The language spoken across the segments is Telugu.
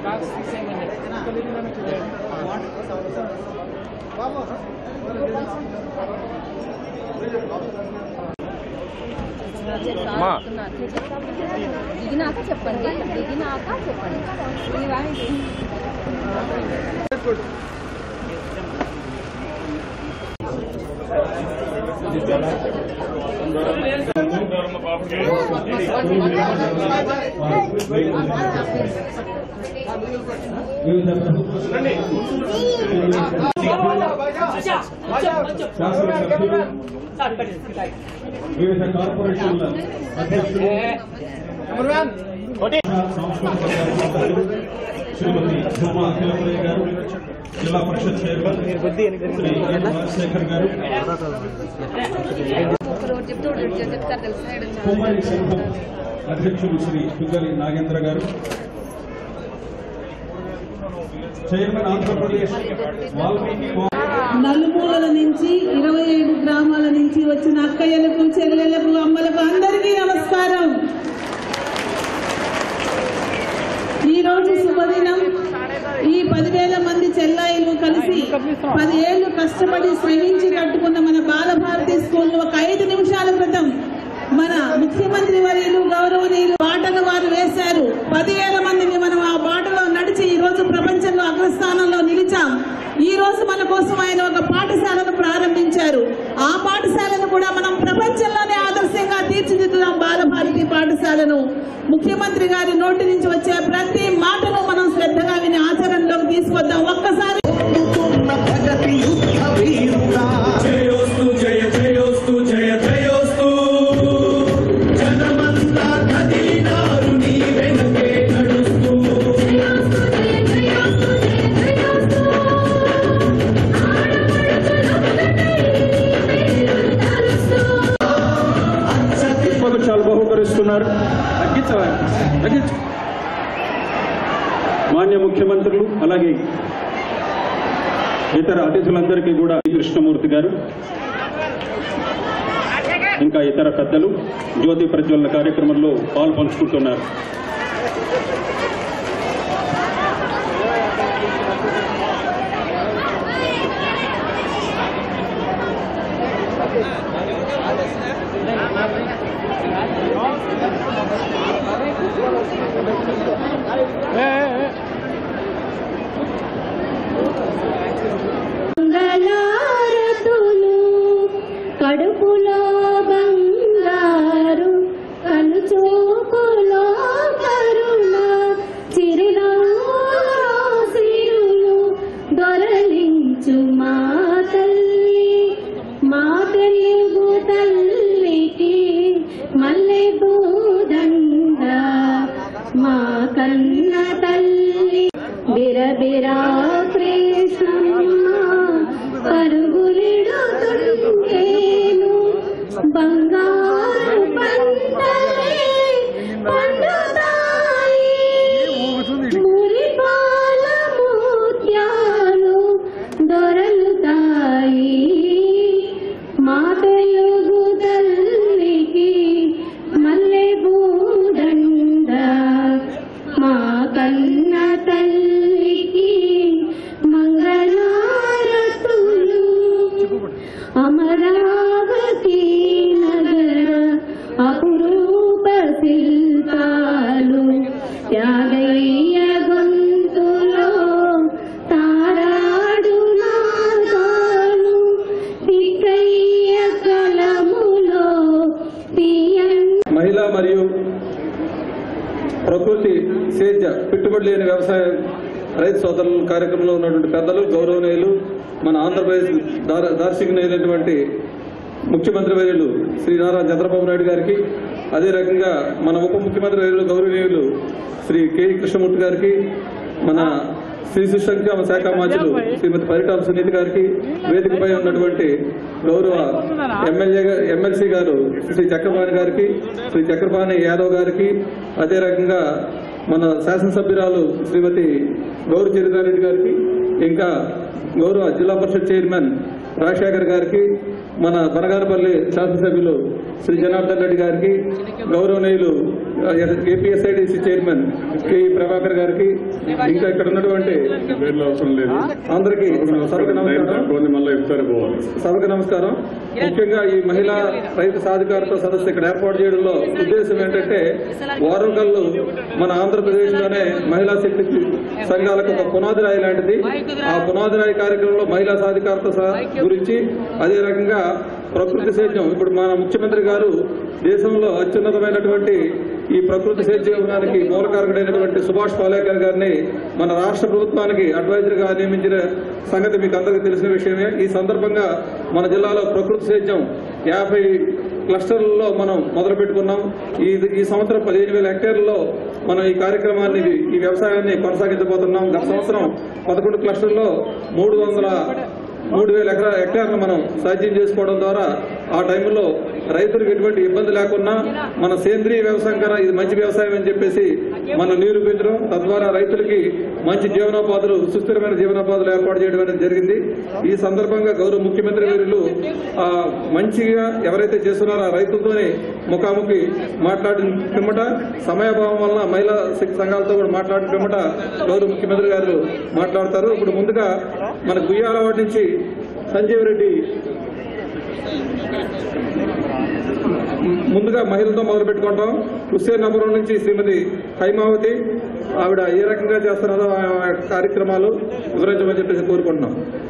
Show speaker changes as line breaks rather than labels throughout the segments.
మా.
దిగినాక చెప్పండి దిగినాక చెప్పండి ఈ వాణి
వివిధ ప్రభుత్వ శాసనసభ్యులు వివిధ కార్పొరేషన్ల అధ్యక్షులు సాంస్కృతిక కార్యకర్తలు శ్రీమతి భూమా అఖిలప్రియ గారు జిల్లా పరిషత్ చైర్మన్ శ్రీ ఎన్ రాజశేఖర్ గారు
ఒకరు చెప్తూ ఒకరు చెప్తారు తెలుసు
కుమారి సంఘం అధ్యక్షులు శ్రీ పింగళి నాగేంద్ర గారు చైర్మన్ ఆంధ్రప్రదేశ్ వాల్మీకి
నలుమూలల నుంచి ఇరవై ఏడు గ్రామాల నుంచి వచ్చిన అక్కయ్యలకు చెల్లెలకు అమ్మలకు అందరికీ నమస్కారం ఈ రోజు శుభదినం ఈ పదివేల మంది చెల్లాయిలు కలిసి పది ఏళ్లు కష్టపడి శ్రమించి కట్టుకున్న మన బాలభారతి స్కూల్ ఒక ఐదు నిమిషాల క్రితం మన ముఖ్యమంత్రి వర్యులు గౌరవనీయులు బాటలు వారు వేశారు పదివేల మందిని మనం ఆ బాటలో నడిచి ఈ రోజు ప్రపంచంలో అగ్రస్థానంలో నిలిచాం ఈ రోజు మన కోసం ఆయన ఒక పాఠశాలను ప్రారంభించారు ఆ పాఠశాలను కూడా మనం ప్రపంచంలోనే ఆదర్శంగా తీర్చిదిద్దుదాం బాలభారతి పాఠశాలను ముఖ్యమంత్రి గారి నోటి నుంచి వచ్చే ప్రతి మాటను మనం శ్రద్ధగా విని ఆచరణలోకి తీసుకొద్దాం ఒక్కసారి
జయోస్తు జయ జయోస్తు జయ జయోస్తు జనమంతా కదిలినారు నీ వెనుకే నడుస్తూ
పుష్పగుచ్చాలు బహుకరిస్తున్నారు తగ్గించవా తగ్గించు మాన్య ముఖ్యమంత్రులు అలాగే ఇతర అతిథులందరికీ కూడా కృష్ణమూర్తి గారు ఇంకా ఇతర పెద్దలు జ్యోతి ప్రజ్వలన కార్యక్రమంలో పాలు పంచుకుంటున్నారు
మంగళారతులు కడుపులో బంగారు కనుచూపులో కరుణ చిరునవ్వులో సిరులు దొరలించు మా తల్లి మా తెలుగు తల్లికి మల్లె పూదండ మా కన్న తల్లి బిరబిరా కృష్ణమ్మ పరుగులిడుతుంటేను బంగారు పంటలే పండుతాయి మురిపాల ముత్యాలు దొరలుతాయి మా తెలుగు తల్లికి మల్లె పూదండ మా కన్న తల్లికి మంగళారతులు అమరావతి నగర అపురూప శిల్పాలు త్యాగయ్య గొంతులో తారాడు నాదాలు తిక్కయ్య కలములో తీయన్
మహిళా మరియు ప్రకృతి సేద్య పెట్టుబడి లేని వ్యవసాయ రైతు సోదరుల కార్యక్రమంలో ఉన్నటువంటి పెద్దలు గౌరవనీయులు మన ఆంధ్రప్రదేశ్ దార దార్శనికులైనటువంటి ముఖ్యమంత్రి వర్యులు శ్రీ నారా చంద్రబాబు నాయుడు గారికి అదే రకంగా మన ఉప ముఖ్యమంత్రి వర్యులు గౌరవనీయులు శ్రీ కె కృష్ణమూర్తి గారికి మన శ్రీ సుశంక్షేమ శాఖ మాచులు శ్రీమతి పరిటాల సునీతి గారికి వేదికపై ఉన్నటువంటి గౌరవ ఎమ్మెల్యే గా- ఎమ్మెల్సీ గారు శ్రీ చక్రపాణి గారికి శ్రీ చక్రపాణి యాదవ్ గారికి అదే రకంగా మన శాసనసభ్యురాలు శ్రీమతి గౌరవ చరితారెడ్డి గారికి ఇంకా గౌరవ జిల్లా పరిషత్ చైర్మన్ రాజశేఖర్ గారికి మన బనగానపల్లి శాసనసభ్యులు శ్రీ జనార్దన్ రెడ్డి గారికి గౌరవనీయులు ఏపీఎస్ఐడిసి చైర్మన్ కె ప్రభాకర్ గారికి ఇంకా ఇక్కడ ఉన్నటువంటి
పేర్లు అవసరం లేదు
అందరికీ సభకు నమస్కారం
కొన్ని మళ్ళీ ఇస్తారు పోవాలి
సభకు నమస్కారం ముఖ్యంగా ఈ మహిళా రైతు సాధికారత సదస్సు ఇక్కడ ఏర్పాటు చేయడంలో ఉద్దేశం ఏంటంటే వారంకల్లు మన ఆంధ్రప్రదేశ్లోనే మహిళా శక్తి సంఘాలకు ఒక పునాది రాయి లాంటిది ఆ పునాది రాయి కార్యక్రమంలో మహిళా సాధికారత స- గురించి అదే రకంగా ప్రకృతి సేద్యం ఇప్పుడు మన ముఖ్యమంత్రి గారు దేశంలో అత్యున్నతమైనటువంటి ఈ ప్రకృతి సేద్యానికి మూలకారకుడైనటువంటి సుభాష్ పాలేకర్ గారిని మన రాష్ట్ర ప్రభుత్వానికి అడ్వైజర్ గా నియమించిన సంగతి మీకు అందరికీ తెలిసిన విషయమే ఈ సందర్భంగా మన జిల్లాలో ప్రకృతి సేద్యం యాభై క్లస్టర్లలో మనం మొదలు పెట్టుకున్నాం ఈ ఈ సంవత్సరం పదిహేను వేల హెక్టేర్లలో మనం ఈ కార్యక్రమాన్ని ఈ వ్యవసాయాన్ని కొనసాగించబోతున్నాం గత సంవత్సరం పదకొండు క్లస్టర్లో మూడు వందల మూడు వేల ఎకరా హెక్టార్లు మనం సాధ్యం చేసుకోవడం ద్వారా ఆ టైంలో రైతులకు ఎటువంటి ఇబ్బంది లేకుండా మన సేంద్రీయ వ్యవసాయం కన్నా ఇది మంచి వ్యవసాయం అని చెప్పేసి మనం నిరూపించడం తద్వారా రైతులకి మంచి జీవనోపాధులు సుస్థిరమైన జీవనోపాధులు ఏర్పాటు చేయడం అనేది జరిగింది ఈ సందర్భంగా గౌరవ ముఖ్యమంత్రి వర్యులు ఆ మంచిగా ఎవరైతే చేస్తున్నారో ఆ రైతులతోనే ముఖాముఖి మాట్లాడిన పిమ్మట సమయాభావం వలన మహిళా శక్తి సంఘాలతో కూడా మాట్లాడిన పిమ్మట గౌరవ ముఖ్యమంత్రి గారు మాట్లాడతారు ఇప్పుడు ముందుగా మన గుయ్యాలవాడి నుంచి సంజీవ్ రెడ్డి ముందుగా మహిళలతో మొదలు పెట్టుకుంటాం హుస్సేనాపురం నుంచి శ్రీమతి హైమావతి ఆవిడ ఏ రకంగా చేస్తున్నారో ఆ కార్యక్రమాలు వివరించమని చెప్పేసి కోరుకుంటున్నాం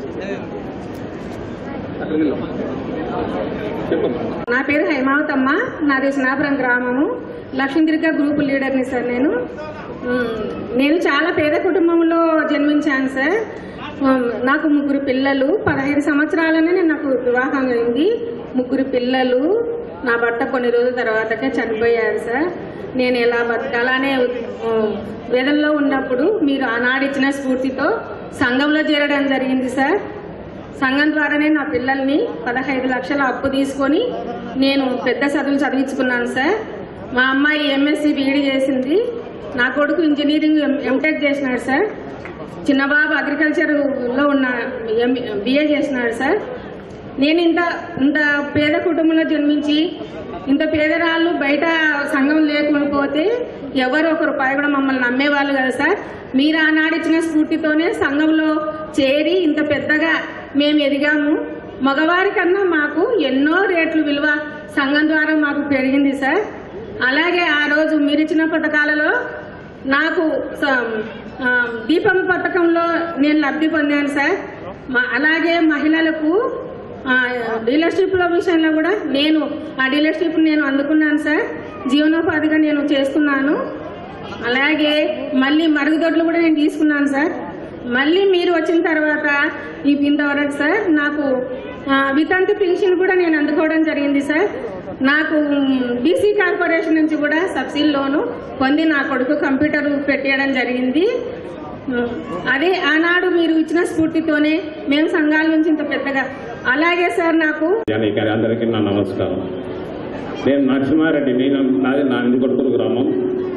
అక్కడికి వెళ్ళు. చెప్పమ్మా
నా పేరు హైమావతమ్మ నాది స్నాపురం గ్రామము లక్ష్మీగిరిక గ్రూప్ లీడర్ని సార్ నేను ఉమ్, నేను చాలా పేద కుటుంబంలో జన్మించాను సార్ ఉమ్, నాకు ముగ్గురు పిల్లలు పదహైదు సంవత్సరాలనే నేను నాకు వివాహం అయింది ముగ్గురు పిల్లలు నా భర్త కొన్ని రోజుల తర్వాతకే చనిపోయారు సార్ నేను ఎలా బతకాలనే ఉమ్, వేదనలో ఉన్నప్పుడు మీరు ఆనాడిచ్చిన స్ఫూర్తితో సంఘంలో చేరడం జరిగింది సార్ సంఘం ద్వారానే నా పిల్లల్ని పదహైదు లక్షల అప్పు తీసుకొని నేను పెద్ద చదువులు చదివించుకున్నాను సార్ మా అమ్మాయి ఎంఎస్సి బీఈడి చేసింది నా కొడుకు ఇంజనీరింగ్ ఎం- ఎంటెక్ చేసినాడు సార్ చిన్నబాబు అగ్రికల్చర్లో ఉన్న బిఏ చేసినాడు సార్ నేను ఇంత ఇంత పేద కుటుంబంలో జన్మించి ఇంత పేదరాళ్ళు బయట సంఘం లేకపోతే ఎవరు ఒక రూపాయి కూడా మమ్మల్ని నమ్మేవాళ్ళు కదా సార్ మీరు ఆనాడిచ్చిన స్ఫూర్తితోనే సంఘంలో చేరి ఇంత పెద్దగా మేము ఎదిగాము మగవారి కన్నా మాకు ఎన్నో రేట్లు విలువ సంఘం ద్వారా మాకు పెరిగింది సార్ అలాగే ఆ రోజు మీరిచ్చిన పథకాలలో నాకు స- ఆ, దీపం పథకంలో నేను లబ్ధి పొందాను సార్ మా- అలాగే మహిళలకు ఆ, డీలర్షిప్ల విషయంలో కూడా నేను ఆ డీలర్షిప్ నేను అందుకున్నాను సార్ జీవనోపాధిగా నేను చేస్తున్నాను అలాగే మళ్ళీ మరుగుదొడ్లు కూడా నేను తీసుకున్నాను సార్ మళ్ళీ మీరు వచ్చిన తర్వాత ఈ ఇంతవరకు సార్ నాకు ఆ, వితంతు పెన్షన్ కూడా నేను అందుకోవడం జరిగింది సార్ నాకు బీసీ కార్పొరేషన్ నుంచి కూడా సబ్సిడీ లోను పొంది నా కొడుకు కంప్యూటర్ పెట్టేయడం జరిగింది ఉమ్, అదే ఆనాడు మీరు ఇచ్చిన స్ఫూర్తితోనే మేము సంఘాల నుంచి ఇంత పెద్దగా అలాగే సార్ నాకు
జానకి గారి అందరికీ నా నమస్కారం నేను నరసింహారెడ్డి నేను నాది నా కొడుకులు గ్రామం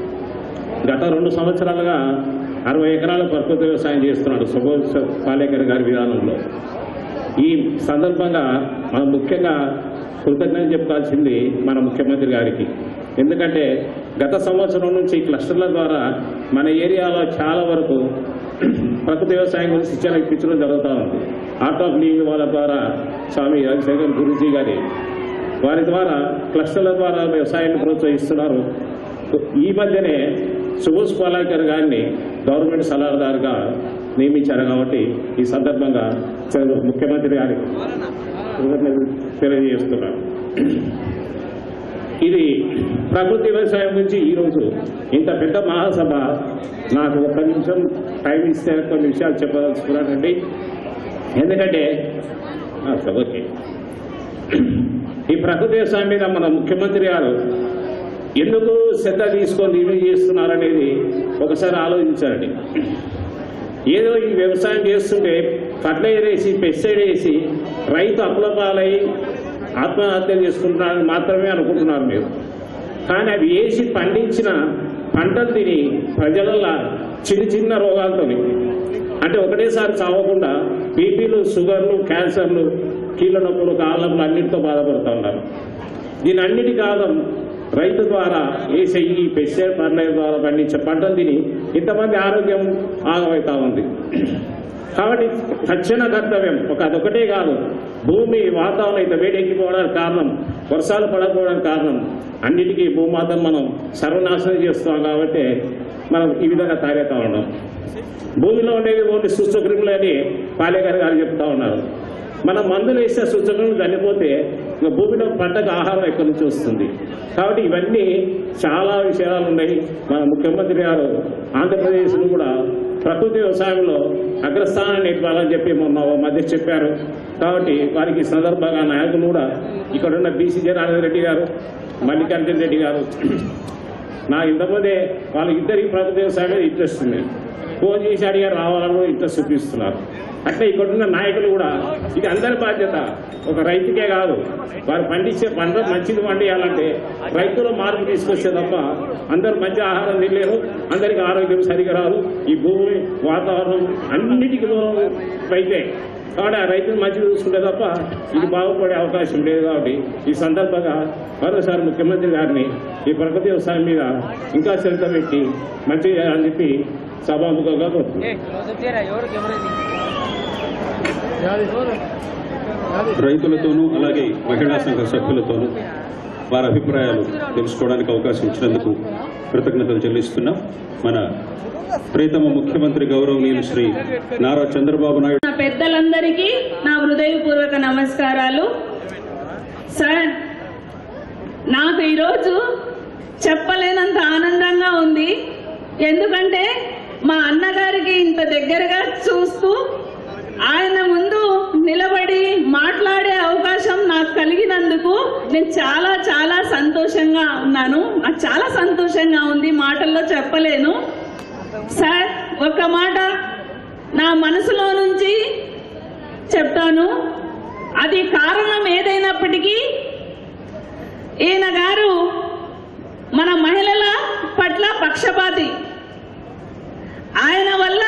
గత రెండు సంవత్సరాలుగా అరవై ఎకరాల ప్రకృతి వ్యవసాయం చేస్తున్నాడు సుభోష్ పాలేకర్ గారి విధానంలో ఈ సందర్భంగా మనం ముఖ్యంగా కృతజ్ఞత చెప్పాల్సింది మన ముఖ్యమంత్రి గారికి ఎందుకంటే గత సంవత్సరం నుంచి ఈ క్లస్టర్ల ద్వారా మన ఏరియాలో చాలా వరకు ప్రకృతి వ్యవసాయం గురించి శిక్షణ ఇప్పించడం జరుగుతూ ఉంది ఆర్ట్ ఆఫ్ లివింగ్ వాళ్ళ ద్వారా స్వామి రవిశంకర్ గురుజీ గారి వారి ద్వారా క్లస్టర్ల ద్వారా వ్యవసాయాన్ని ప్రోత్సహిస్తున్నారు ఈ మధ్యనే సుభోష్ పాలేకర్ గారిని గవర్నమెంట్ సలహాదారుగా నియమించారు కాబట్టి ఈ సందర్భంగా చ- ముఖ్యమంత్రి గారికి కృతజ్ఞతలు తెలియజేస్తున్నాను ఇది ప్రకృతి వ్యవసాయం గురించి ఈరోజు ఇంత పెద్ద మహాసభ నాకు ఒక్క నిమిషం టైం ఇస్తే కొన్ని విషయాలు చెప్పదలుచుకున్నానండి ఎందుకంటే ఆ, ఓకే ఈ ప్రకృతి వ్యవసాయం మీద మన ముఖ్యమంత్రి గారు ఎందుకు శ్రద్ధ తీసుకొని రివ్యూ చేస్తున్నారనేది ఒకసారి ఆలోచించారండి ఏదో ఈ వ్యవసాయం చేస్తుంటే ఫర్టిలైజర్ వేసి పెస్టిసైడ్ వేసి రైతు అప్లపాలై ఆత్మహత్యలు చేసుకుంటున్నారని మాత్రమే అనుకుంటున్నారు మీరు కానీ అవి వేసి పండించిన పంటలు తిని ప్రజలల్లో చిన్న చిన్న రోగాలతోని అంటే ఒకటేసారి చావకుండా బీపీలు షుగర్లు క్యాన్సర్లు కీళ్ళ నొప్పులు కాళ్ళ నొప్పులు అన్నిటితో బాధపడుతూ ఉన్నారు దీని అన్నిటి కారణం రైతు ద్వారా వేసే ఈ పెస్టిసైడ్ ఫర్టిలైజర్ ద్వారా పండించే పంటను తిని ఇంతమంది ఆరోగ్యం ఆగమవుతా ఉంది కాబట్టి తక్షణ కర్తవ్యం ఒక అదొకటే కాదు భూమి వాతావరణం ఇంత వేడెక్కిపోవడానికి కారణం వర్షాలు పడకపోవడానికి కారణం అన్నిటికీ భూమాతను మనం సర్వనాశనం చేస్తున్నాం కాబట్టి మనం ఈ విధంగా తయారవుతా ఉన్నాం భూమిలో ఉండేవి ఓన్లీ సూక్ష్మక్రిములు అని పాలేకర్ గారు చెప్తా ఉన్నారు మనం మందులు వేసే సూక్ష్మక్రిములు చనిపోతే ఇంకా భూమిలో పంటకు ఆహారం ఎక్కడి నుంచి వస్తుంది కాబట్టి ఇవన్నీ చాలా విషయాలు ఉన్నాయి మన ముఖ్యమంత్రి గారు ఆంధ్రప్రదేశ్ను కూడా ప్రకృతి వ్యవసాయంలో అగ్రస్థానాన్ని ఇవ్వాలని చెప్పి మొన్న ఓ మధ్య చెప్పారు కాబట్టి వారికి ఈ సందర్భంగా నాయకులు కూడా ఇక్కడ ఉన్న బీసీ జనార్దన్ రెడ్డి గారు మల్లికార్జున రెడ్డి గారు నా ఇంతమంది వాళ్ళిద్దరికి ప్రకృతి వ్యవసాయం మీద ఇంట్రెస్ట్ ఉంది ఫోన్ చేసి అడిగారు రావాలని కూడా ఇంట్రెస్ట్ చూపిస్తున్నారు అట్లా ఇక్కడ ఉన్న నాయకులు కూడా ఇది అందరి బాధ్యత ఒక రైతుకే కాదు వారు పండించే పంట మంచిది పండియాలంటే రైతులు మార్పు తీసుకొచ్చే తప్ప అందరూ మంచి ఆహారం తినలేరు అందరికి ఆరోగ్యం సరిగా రాదు ఈ భూమి వాతావరణం అన్నిటికీ దూరం రైతే కాబట్టి ఆ రైతులు మంచిగా చూసుకుంటే తప్ప ఇది బాగుపడే అవకాశం లేదు కాబట్టి ఈ సందర్భంగా మరోసారి ముఖ్యమంత్రి గారిని ఈ ప్రకృతి వ్యవసాయం మీద ఇంకా శ్రద్ధ పెట్టి మంచిగా చేయాలని చెప్పి సభాముఖంగా కోరుతున్నాను
రైతులతోనూ అలాగే మహిళా సంఘ సభ్యులతోనూ వారి అభిప్రాయాలు తెలుసుకోవడానికి అవకాశం ఇచ్చినందుకు కృతజ్ఞతలు చెల్లిస్తున్నాం మన ప్రీతమ ముఖ్యమంత్రి గౌరవనీయులు శ్రీ నారా చంద్రబాబు నాయుడు
నా పెద్దలందరికీ నా హృదయపూర్వక నమస్కారాలు సార్ నాకు ఈరోజు చెప్పలేనంత ఆనందంగా ఉంది ఎందుకంటే మా అన్నగారికి ఇంత దగ్గరగా చూస్తూ ఆయన ముందు నిలబడి మాట్లాడే అవకాశం నాకు కలిగినందుకు నేను చాలా చాలా సంతోషంగా ఉన్నాను నాకు చాలా సంతోషంగా ఉంది మాటల్లో చెప్పలేను సార్ ఒక్క మాట నా మనసులో నుంచి చెప్తాను అది కారణం ఏదైనప్పటికీ ఈయన గారు మన మహిళల పట్ల పక్షపాతి ఆయన వల్ల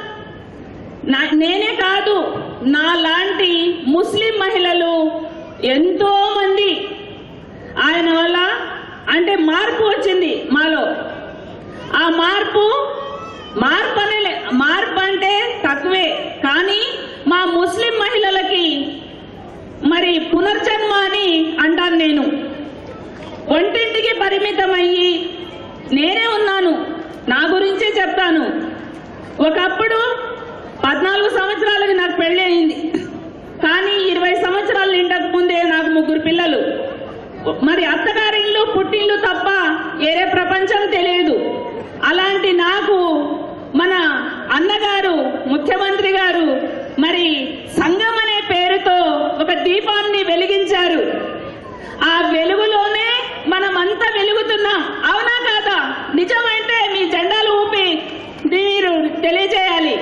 నా- నేనే కాదు నా లాంటి ముస్లిం మహిళలు ఎంతో మంది ఆయన వల్ల అంటే మార్పు వచ్చింది మాలో ఆ మార్పు మార్పు అనే మార్పు అంటే తక్కువే కానీ మా ముస్లిం మహిళలకి మరి పునర్జన్మ అని అంటాను నేను ఒంటింటికి పరిమితమయ్యి నేనే ఉన్నాను నా గురించే చెప్తాను ఒకప్పుడు పద్నాలుగు సంవత్సరాలకి నాకు పెళ్లి అయింది కానీ ఇరవై సంవత్సరాలు నిండక ముందే నాకు ముగ్గురు పిల్లలు మరి అత్తగారిల్లు పుట్టిల్లు తప్ప వేరే ప్రపంచం తెలియదు అలాంటి నాకు మన అన్నగారు ముఖ్యమంత్రి గారు మరి సంఘం అనే పేరుతో ఒక దీపాన్ని వెలిగించారు ఆ వెలుగులోనే మనమంతా వెలుగుతున్నాం అవునా కాదా నిజమైతే మీ జెండాలు ఊపి మీరు తెలియజేయాలి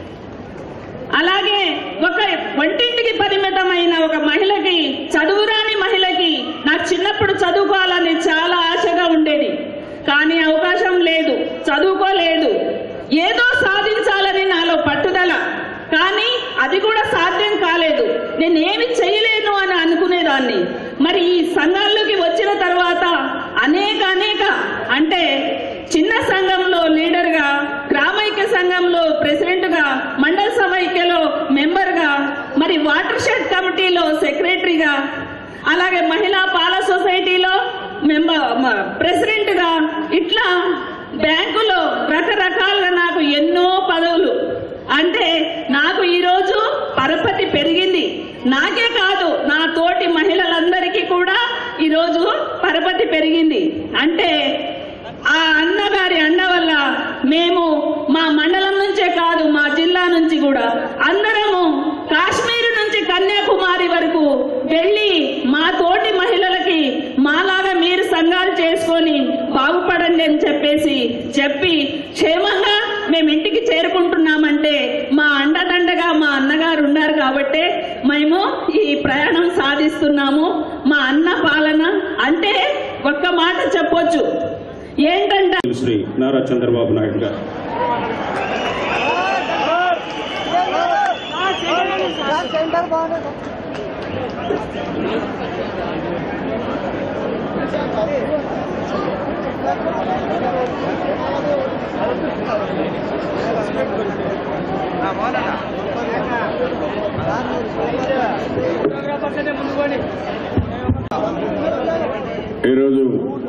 అలాగే ఒక వంటింటికి పరిమితమైన ఒక మహిళకి చదువురాని మహిళకి నాకు చిన్నప్పుడు చదువుకోవాలని చాలా ఆశగా ఉండేది కానీ అవకాశం లేదు చదువుకోలేదు ఏదో సాధించాలని నాలో పట్టుదల కానీ అది కూడా సాధ్యం కాలేదు నేను ఏమి చేయలేను అని అనుకునేదాన్ని మరి ఈ సంఘాల్లోకి వచ్చిన తర్వాత అనేక అనేక అంటే చిన్న సంఘంలో లీడర్గా గ్రామైక్య సంఘంలో ప్రెసిడెంట్గా మండల సమైక్యలో మెంబర్గా మరి వాటర్ షెడ్ కమిటీలో సెక్రటరీగా అలాగే మహిళా పాల సొసైటీలో మెంబర్ మ- ప్రెసిడెంట్గా ఇట్లా బ్యాంకులో రకరకాలుగా నాకు ఎన్నో పదవులు అంటే నాకు ఈరోజు పరపతి పెరిగింది నాకే కాదు నా తోటి మహిళలందరికీ కూడా ఈరోజు పరపతి పెరిగింది అంటే ఆ అన్నగారి అండ వల్ల మేము మా మండలం నుంచే కాదు మా జిల్లా నుంచి కూడా అందరము కాశ్మీర్ నుంచి కన్యాకుమారి వరకు వెళ్ళి మా తోటి మహిళలకి మాలాగా మీరు సంఘాలు చేసుకొని బాగుపడండి అని చెప్పేసి చెప్పి క్షేమంగా మేము ఇంటికి చేరుకుంటున్నామంటే మా అండదండగా మా అన్నగారు ఉన్నారు కాబట్టే మేము ఈ ప్రయాణం సాధిస్తున్నాము మా అన్న పాలన అంటే ఒక్క మాట చెప్పొచ్చు ఏంటంటే
శ్రీ నారా చంద్రబాబు నాయుడు గారు
ఈరోజు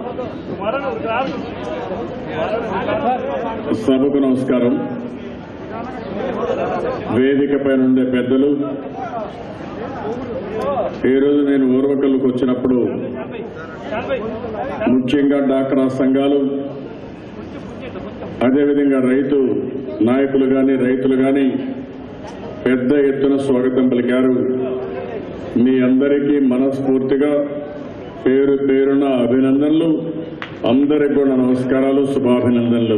సభకు నమస్కారం వేదికపై ఉండే పెద్దలు ఈరోజు నేను ఊర్వకల్లుకు వచ్చినప్పుడు ముఖ్యంగా డాక్రా సంఘాలు అదేవిధంగా రైతు నాయకులు కానీ రైతులు కానీ పెద్ద ఎత్తున స్వాగతం పలికారు మీ అందరికీ మనస్ఫూర్తిగా పేరు పేరున అభినందనలు అందరికి కూడా నమస్కారాలు శుభాభినందనలు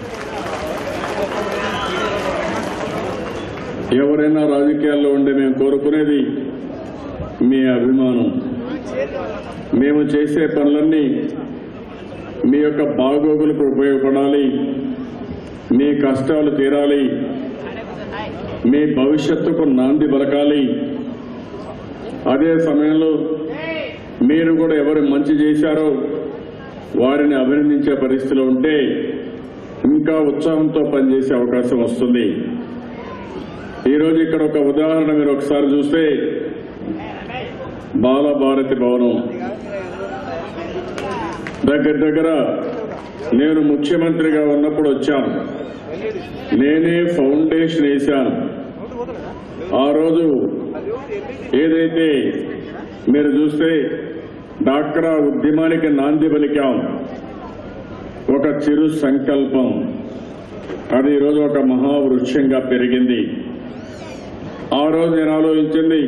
ఎవరైనా రాజకీయాల్లో ఉండే మేము కోరుకునేది మీ అభిమానం మేము చేసే పనులన్నీ మీ యొక్క బాగోగులకు ఉపయోగపడాలి మీ కష్టాలు తీరాలి మీ భవిష్యత్తుకు నాంది పలకాలి అదే సమయంలో మీరు కూడా ఎవరు మంచి చేశారో వారిని అభినందించే పరిస్థితిలో ఉంటే ఇంకా ఉత్సాహంతో పనిచేసే అవకాశం వస్తుంది ఈరోజు ఇక్కడ ఒక ఉదాహరణ మీరు ఒకసారి చూస్తే బాలభారతి భవనం దగ్గర దగ్గర నేను ముఖ్యమంత్రిగా ఉన్నప్పుడు వచ్చాను నేనే ఫౌండేషన్ వేశాను ఆ రోజు ఏదైతే మీరు చూస్తే డాక్రా ఉద్యమానికి నాంది పలికాం ఒక చిరు సంకల్పం అది ఈరోజు ఒక మహావృక్షంగా పెరిగింది ఆ రోజు నేను ఆలోచించింది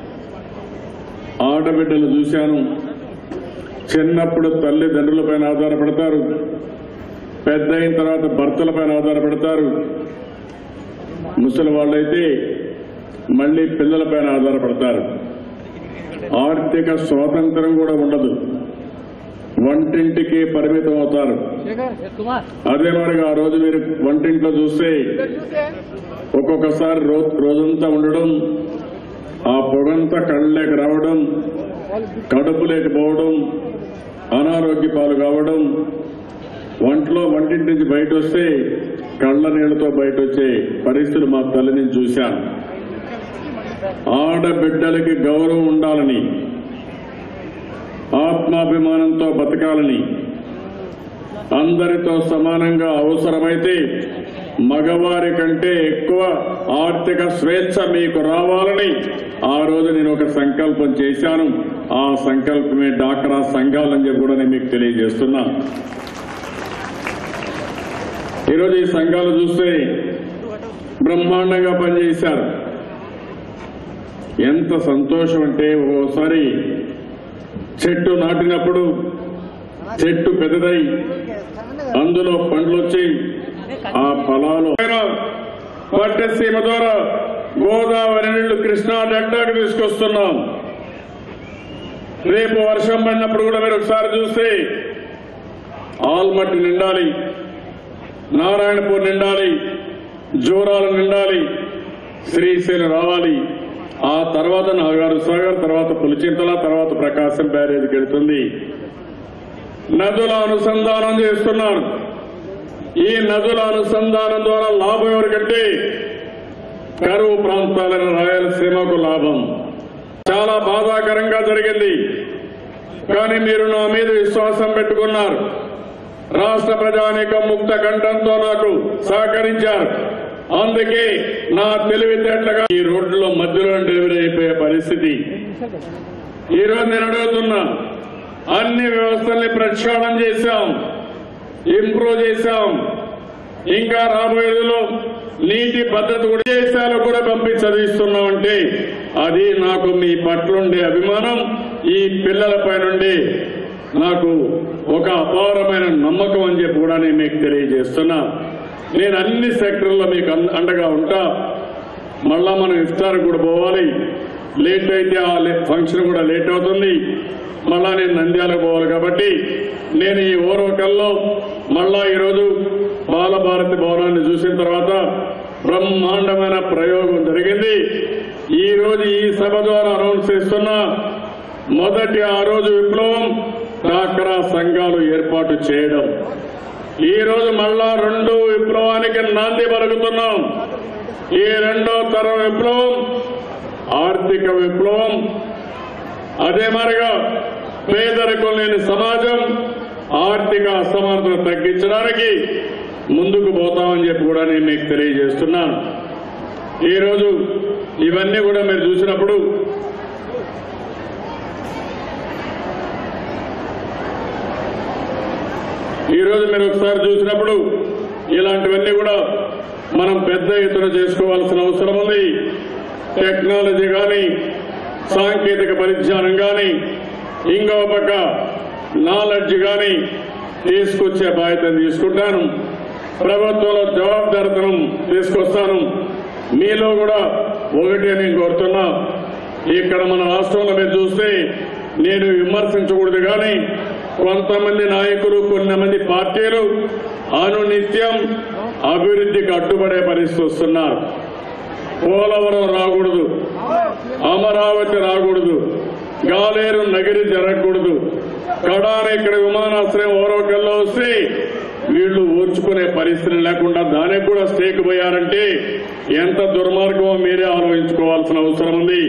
ఆడబిడ్డలు చూశాను చిన్నప్పుడు తల్లిదండ్రులపైన ఆధారపడతారు పెద్ద అయిన తర్వాత భర్తలపైన ఆధారపడతారు ముసలి వాళ్ళైతే మళ్ళీ పిల్లలపైన ఆధారపడతారు ఆర్థిక స్వాతంత్రం కూడా ఉండదు వంటింటికి పరిమితం అవుతారు అదే మరిగా ఆ రోజు మీరు వంటింట్లో చూస్తే ఒక్కొక్కసారి రో రోజంతా ఉండడం ఆ పొగంతా కళ్ళలోకి రావడం కడుపులోకి పోవడం అనారోగ్య పాలు కావడం వంటలో వంటింటి నుంచి బయట వస్తే కళ్ళ నీళ్లతో బయట వచ్చే పరిస్థితులు మా తల్లి నేను చూశాను ఆడబిడ్డలకి గౌరవం ఉండాలని ఆత్మాభిమానంతో బతకాలని అందరితో సమానంగా అవసరమైతే మగవారి కంటే ఎక్కువ ఆర్థిక స్వేచ్ఛ మీకు రావాలని ఆ రోజు నేను ఒక సంకల్పం చేశాను ఆ సంకల్పమే డాక్రా సంఘాలని చెప్పి కూడా నేను మీకు తెలియజేస్తున్నా ఈరోజు ఈ సంఘాలు చూస్తే బ్రహ్మాండంగా పనిచేశారు ఎంత సంతోషం అంటే ఓసారి చెట్టు నాటినప్పుడు చెట్టు పెద్దదై అందులో పండ్లు వచ్చి ఆ ఫలాలు పట్టసీమ ద్వారా గోదావరి నీళ్లు కృష్ణా డెల్టాకు తీసుకొస్తున్నాం రేపు వర్షం పడినప్పుడు కూడా మీరు ఒకసారి చూస్తే ఆల్మట్టి నిండాలి నారాయణపూర్ నిండాలి జోరాలు నిండాలి శ్రీశైలం రావాలి ఆ తర్వాత నాగారు సాగర్ తర్వాత పులిచింతల తర్వాత ప్రకాశం బ్యారేజ్కి వెళుతుంది నదుల అనుసంధానం చేస్తున్నారు ఈ నదుల అనుసంధానం ద్వారా లాభం ఎవరికంటే కరువు ప్రాంతాలైన రాయలసీమకు లాభం చాలా బాధాకరంగా జరిగింది కానీ మీరు నా మీద విశ్వాసం పెట్టుకున్నారు రాష్ట్ర ప్రజానీకం ముక్త కంఠంతో నాకు సహకరించారు అందుకే నా తెలివితేటలుగా ఈ రోడ్లో మధ్యలో డెలివరీ అయిపోయే పరిస్థితి ఈ రోజు నేను అడుగుతున్నా అన్ని వ్యవస్థల్ని ప్రక్షాళన చేశాం ఇంప్రూవ్ చేశాం ఇంకా రాబోయే రోజుల్లో నీటి భద్రత కూడా దేశాలకు కూడా పంపి చదివిస్తున్నామంటే అది నాకు మీ పట్లుండే అభిమానం ఈ పిల్లలపై నుండి నాకు ఒక అపారమైన నమ్మకం అని చెప్పి కూడా నేను మీకు తెలియజేస్తున్నా నేను అన్ని సెక్టర్లో మీకు అన్- అండగా ఉంటా మళ్ళా మనం ఇఫ్తార్ కూడా పోవాలి లేట్ అయితే ఆ లే- ఫంక్షన్ కూడా లేట్ అవుతుంది మళ్ళా నేను నంద్యాల పోవాలి కాబట్టి నేను ఈ ఓరవకల్లో మళ్ళా ఈరోజు బాలభారతి భవనాన్ని చూసిన తర్వాత బ్రహ్మాండమైన ప్రయోగం జరిగింది ఈ రోజు ఈ సభ ద్వారా అనౌన్స్ చేస్తున్నా మొదటి ఆ రోజు విప్లవం డాక్రా సంఘాలు ఏర్పాటు చేయడం ఈ రోజు మళ్ళా రెండో విప్లవానికి నాంది పలుకుతున్నాం ఈ రెండో తరం విప్లవం ఆర్థిక విప్లవం అదే మరిగా పేదరికం లేని సమాజం ఆర్థిక అసమానతను తగ్గించడానికి ముందుకు పోతామని చెప్పి కూడా నేను మీకు తెలియజేస్తున్నాను ఈరోజు ఇవన్నీ కూడా మీరు చూసినప్పుడు ఈరోజు మీరు ఒకసారి చూసినప్పుడు ఇలాంటివన్నీ కూడా మనం పెద్ద ఎత్తున చేసుకోవాల్సిన అవసరం ఉంది టెక్నాలజీ కానీ సాంకేతిక పరిజ్ఞానం కానీ ఇంకో పక్క నాలెడ్జ్ కానీ తీసుకొచ్చే బాధ్యతను తీసుకుంటాను ప్రభుత్వంలో జవాబుదారితనం తీసుకొస్తాను మీలో కూడా ఒకటి నేను కోరుతున్నా ఇక్కడ మన రాష్ట్రంలో మీరు చూస్తే నేను విమర్శించకూడదు కానీ కొంతమంది నాయకులు కొంతమంది పార్టీలు అనునిత్యం అభివృద్ధికి అడ్డుపడే పరిస్థితి వస్తున్నారు పోలవరం రాకూడదు అమరావతి రాకూడదు గాలేరు నగిరి జరగకూడదు కడాన ఇక్కడ విమానాశ్రయం ఓరోకల్లో వస్తే వీళ్ళు ఓర్చుకునే పరిస్థితి లేకుండా దానికి కూడా స్టేక్ పోయారంటే ఎంత దుర్మార్గమో మీరే ఆలోచించుకోవాల్సిన అవసరం ఉంది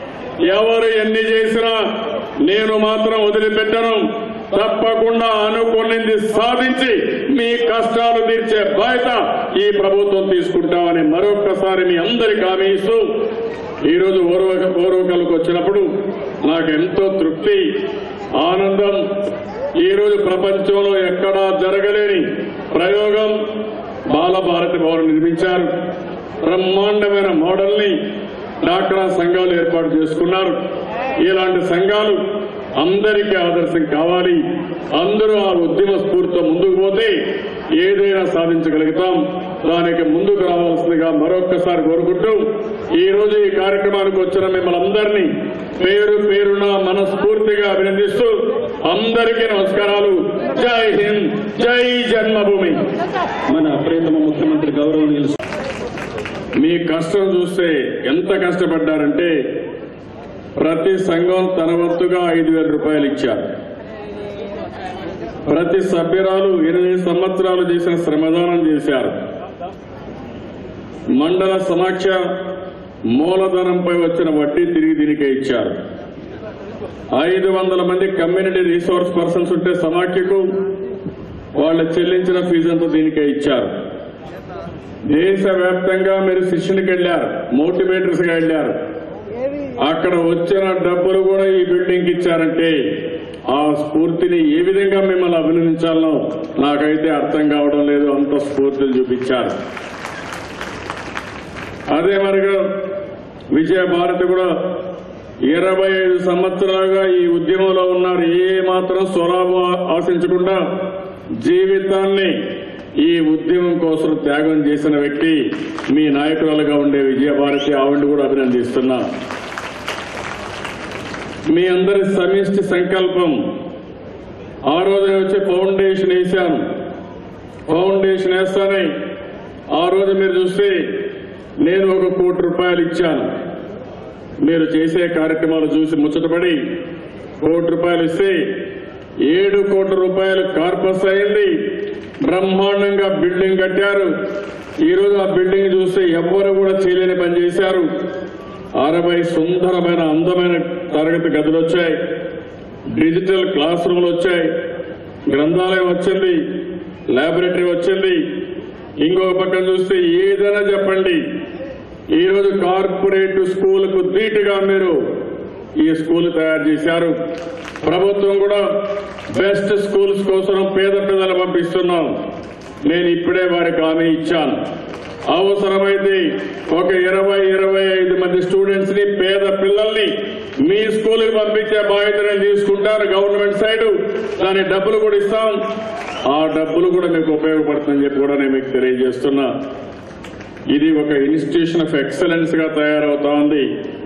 ఎవరు ఎన్ని చేసినా నేను మాత్రం వదిలిపెట్టను తప్పకుండా అనుకున్నది సాధించి మీ కష్టాలు తీర్చే బాధ్యత ఈ ప్రభుత్వం తీసుకుంటామని మరొక్కసారి మీ అందరికి హామీ ఇస్తూ ఈరోజు ఓర్వక ఓర్వకలకు వచ్చినప్పుడు నాకు ఎంతో తృప్తి ఆనందం ఈరోజు ప్రపంచంలో ఎక్కడా జరగలేని ప్రయోగం బాలభారతి భవన్ నిర్మించారు బ్రహ్మాండమైన మోడల్ని డాక్రా సంఘాలు ఏర్పాటు చేసుకున్నారు ఇలాంటి సంఘాలు అందరికీ ఆదర్శం కావాలి అందరూ ఆ ఉద్యమ స్ఫూర్తితో ముందుకు పోతే ఏదైనా సాధించగలుగుతాం దానికి ముందుకు రావాల్సిందిగా మరొక్కసారి కోరుకుంటూ ఈ రోజు ఈ కార్యక్రమానికి వచ్చిన మిమ్మల్ని అందరినీ పేరు పేరున మనస్ఫూర్తిగా అభినందిస్తూ అందరికీ నమస్కారాలు జై హింద్ జై జన్మభూమి
మన ప్రియతమ ముఖ్యమంత్రి గౌరవనీయులు
మీ కష్టం చూస్తే ఎంత కష్టపడ్డారంటే ప్రతి సంఘం తన వంతుగా ఐదు వేల రూపాయలు ఇచ్చారు ప్రతి సభ్యురాలు ఎనిమిది సంవత్సరాలు చేసిన శ్రమదానం చేశారు మండల సమాఖ్య మూలధనంపై వచ్చిన వడ్డీ తిరిగి దీనికే ఇచ్చారు ఐదు వందల మంది కమ్యూనిటీ రీసోర్స్ పర్సన్స్ ఉంటే సమాఖ్యకు వాళ్ళు చెల్లించిన ఫీజు అంతా దీనికే ఇచ్చారు దేశవ్యాప్తంగా మీరు శిక్షణకి వెళ్ళారు మోటివేటర్స్ గా వెళ్ళారు అక్కడ వచ్చిన డబ్బులు కూడా ఈ బిల్డింగ్ ఇచ్చారంటే ఆ స్ఫూర్తిని ఏ విధంగా మిమ్మల్ని అభినందించాలనో నాకైతే అర్థం కావడం లేదు అంత స్ఫూర్తిని చూపించారు అదే మరిగా విజయ భారతి కూడా ఇరవై ఐదు సంవత్సరాలుగా ఈ ఉద్యమంలో ఉన్నారు ఏ మాత్రం స్వలాభం ఆశించకుండా జీవితాన్ని ఈ ఉద్యమం కోసం త్యాగం చేసిన వ్యక్తి మీ నాయకురాలుగా ఉండే విజయభారతి ఆవిడ కూడా అభినందిస్తున్నా మీ అందరి సమిష్టి సంకల్పం ఆ రోజు వచ్చి ఫౌండేషన్ వేశాను ఫౌండేషన్ వేస్తానే ఆ రోజు మీరు చూస్తే నేను ఒక కోటి రూపాయలు ఇచ్చాను మీరు చేసే కార్యక్రమాలు చూసి ముచ్చటపడి కోటి రూపాయలు ఇస్తే ఏడు కోట్ల రూపాయలు కార్పస్ అయింది బ్రహ్మాండంగా బిల్డింగ్ కట్టారు ఈ రోజు ఆ బిల్డింగ్ చూస్తే ఎవ్వరు కూడా చేయలేని పని చేశారు అరవై సుందరమైన అందమైన తరగతి గదులు వచ్చాయి డిజిటల్ క్లాస్ రూమ్లు వచ్చాయి గ్రంథాలయం వచ్చింది లాబొరేటరీ వచ్చింది ఇంకొక పక్కన చూస్తే ఏదైనా చెప్పండి ఈ రోజు కార్పొరేట్ స్కూల్కు ధీటుగా మీరు ఈ స్కూల్ తయారు చేశారు ప్రభుత్వం కూడా బెస్ట్ స్కూల్స్ కోసం పేద పిల్లలు పంపిస్తున్నాం నేను ఇప్పుడే వారికి హామీ ఇచ్చాను అవసరమైతే ఒక ఇరవై ఇరవై ఐదు మంది స్టూడెంట్స్ ని పేద పిల్లల్ని మీ స్కూల్కి పంపించే బాధ్యత నేను తీసుకుంటాను గవర్నమెంట్ సైడ్ దాని డబ్బులు కూడా ఇస్తాం ఆ డబ్బులు కూడా మీకు ఉపయోగపడుతుందని చెప్పి కూడా నేను మీకు తెలియజేస్తున్నా ఇది ఒక ఇన్స్టిట్యూషన్ ఆఫ్ ఎక్సలెన్స్ గా తయారవుతా ఉంది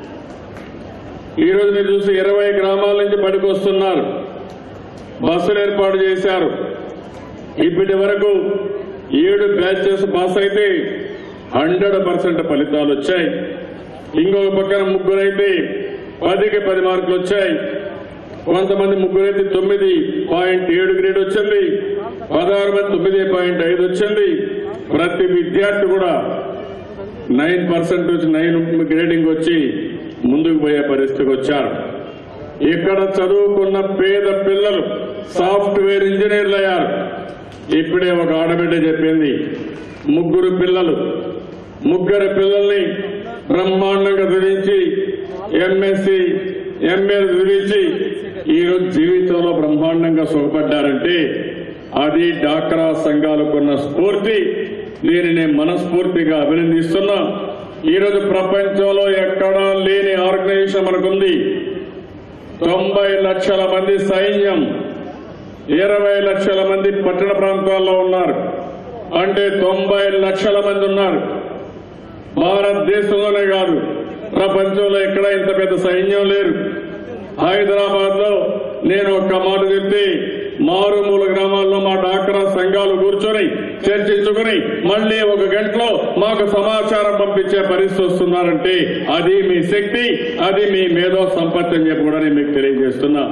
ఈ రోజు మీరు చూసి ఇరవై గ్రామాల నుంచి బడికి వస్తున్నారు బస్సులు ఏర్పాటు చేశారు ఇప్పటి వరకు ఏడు బ్యాచెస్ పాస్ అయితే హండ్రెడ్ పర్సెంట్ ఫలితాలు వచ్చాయి ఇంకొక పక్కన ముగ్గురైతే పదికి పది మార్కులు వచ్చాయి కొంతమంది ముగ్గురైతే తొమ్మిది పాయింట్ ఏడు గ్రేడ్ వచ్చింది పదహారు మంది తొమ్మిది పాయింట్ ఐదు వచ్చింది ప్రతి విద్యార్థి కూడా నైన్ పర్సెంటేజ్ నైన్ గ్రేడింగ్ వచ్చి ముందుకు పోయే పరిస్థితికి వచ్చారు ఇక్కడ చదువుకున్న పేద పిల్లలు సాఫ్ట్వేర్ ఇంజనీర్లు అయ్యారు ఇప్పుడే ఒక ఆడబిడ్డ చెప్పింది ముగ్గురు పిల్లలు ముగ్గురు పిల్లల్ని బ్రహ్మాండంగా చదివించి ఎంఎస్సి ఎంఏ చదివించి ఈరోజు జీవితంలో బ్రహ్మాండంగా సుఖపడ్డారంటే అది డాక్రా సంఘాలకున్న స్ఫూర్తి దీనిని మనస్ఫూర్తిగా అభినందిస్తున్నా ఈరోజు ప్రపంచంలో ఎక్కడా లేని ఆర్గనైజేషన్ మనకుంది తొంభై లక్షల మంది సైన్యం ఇరవై లక్షల మంది పట్టణ ప్రాంతాల్లో ఉన్నారు అంటే తొంభై లక్షల మంది ఉన్నారు భారతదేశంలోనే కాదు ప్రపంచంలో ఎక్కడ ఇంత పెద్ద సైన్యం లేరు హైదరాబాద్ లో నేను ఒక్క మాట చెప్తే మారుమూల గ్రామాల్లో మా డాక్రా సంఘాలు కూర్చొని చర్చించుకుని మళ్ళీ ఒక గంటలో మాకు సమాచారం పంపించే పరిస్థితి వస్తున్నారంటే అది మీ శక్తి అది మీ మేధో సంపత్తి అని చెప్పి కూడా నేను మీకు తెలియజేస్తున్నా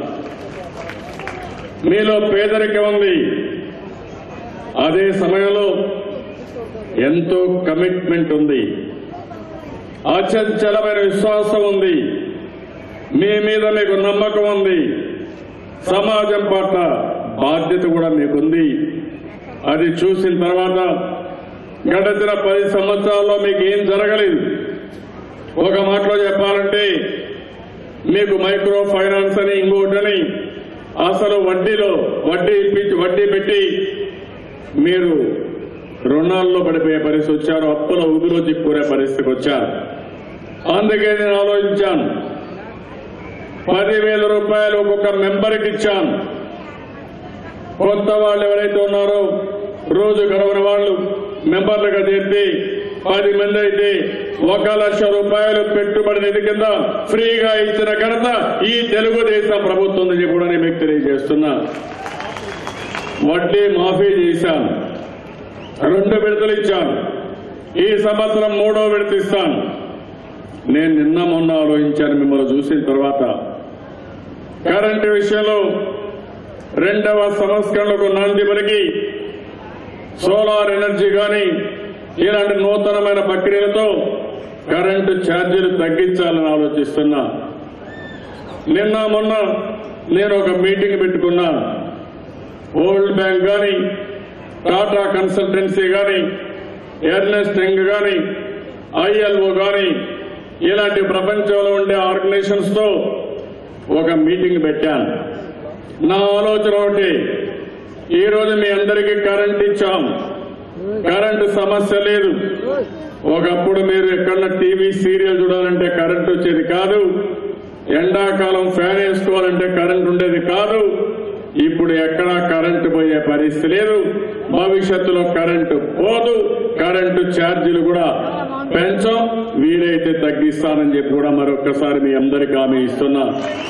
మీలో పేదరికం ఉంది అదే సమయంలో ఎంతో కమిట్మెంట్ ఉంది అచంచలమైన విశ్వాసం ఉంది మీ మీద మీకు నమ్మకం ఉంది సమాజం పట్ల బాధ్యత కూడా మీకుంది అది చూసిన తర్వాత గడిచిన పది సంవత్సరాల్లో మీకు ఏం జరగలేదు ఒక మాటలో చెప్పాలంటే మీకు మైక్రో ఫైనాన్స్ అని ఇంకోటని అసలు వడ్డీలో వడ్డీ ఇప్పించి వడ్డీ పెట్టి మీరు రుణాల్లో పడిపోయే పరిస్థితి వచ్చారు అప్పుల ఊబిలో చిక్కుకునే పరిస్థితికి వచ్చారు అందుకే నేను ఆలోచించాను పదివేల రూపాయలు ఒక్కొక్క మెంబర్కి ఇచ్చాను కొత్త వాళ్ళు ఎవరైతే ఉన్నారో రోజు గడవని వాళ్ళు మెంబర్లుగా చేర్చి పది మంది అయితే ఒక లక్ష రూపాయలు పెట్టుబడి నిధి కింద ఫ్రీగా ఇచ్చిన ఘనత ఈ తెలుగుదేశం ప్రభుత్వం అని చెప్పి కూడా నేను మీకు తెలియజేస్తున్నా వడ్డీ మాఫీ చేశాను రెండు విడతలు ఇచ్చాను ఈ సంవత్సరం మూడో విడత ఇస్తాను నేను నిన్న మొన్న ఆలోచించాను మిమ్మల్ని చూసిన తర్వాత కరెంటు విషయంలో రెండవ సంస్కరణలకు నాంది పలికి సోలార్ ఎనర్జీ కానీ ఇలాంటి నూతనమైన ప్రక్రియలతో కరెంటు ఛార్జీలు తగ్గించాలని ఆలోచిస్తున్నా నిన్న మొన్న నేను ఒక మీటింగ్ పెట్టుకున్నాను వరల్డ్ బ్యాంక్ కానీ టాటా కన్సల్టెన్సీ కానీ ఎర్నెస్ట్ యంగ్ కానీ ఐఎల్ఓ కానీ ఇలాంటి ప్రపంచంలో ఉండే ఆర్గనైజేషన్స్ తో ఒక మీటింగ్ పెట్టాను నా ఆలోచన ఒకటి ఈ రోజు మీ అందరికీ కరెంట్ ఇచ్చాం కరెంటు సమస్య లేదు ఒకప్పుడు మీరు ఎక్కడన్నా టీవీ సీరియల్ చూడాలంటే కరెంట్ వచ్చేది కాదు ఎండాకాలం ఫ్యాన్ వేసుకోవాలంటే కరెంట్ ఉండేది కాదు ఇప్పుడు ఎక్కడా కరెంటు పోయే పరిస్థితి లేదు భవిష్యత్తులో కరెంటు పోదు కరెంటు ఛార్జీలు కూడా పెంచం వీలైతే తగ్గిస్తానని చెప్పి కూడా మరొక్కసారి మీ అందరికీ హామీ ఇస్తున్నా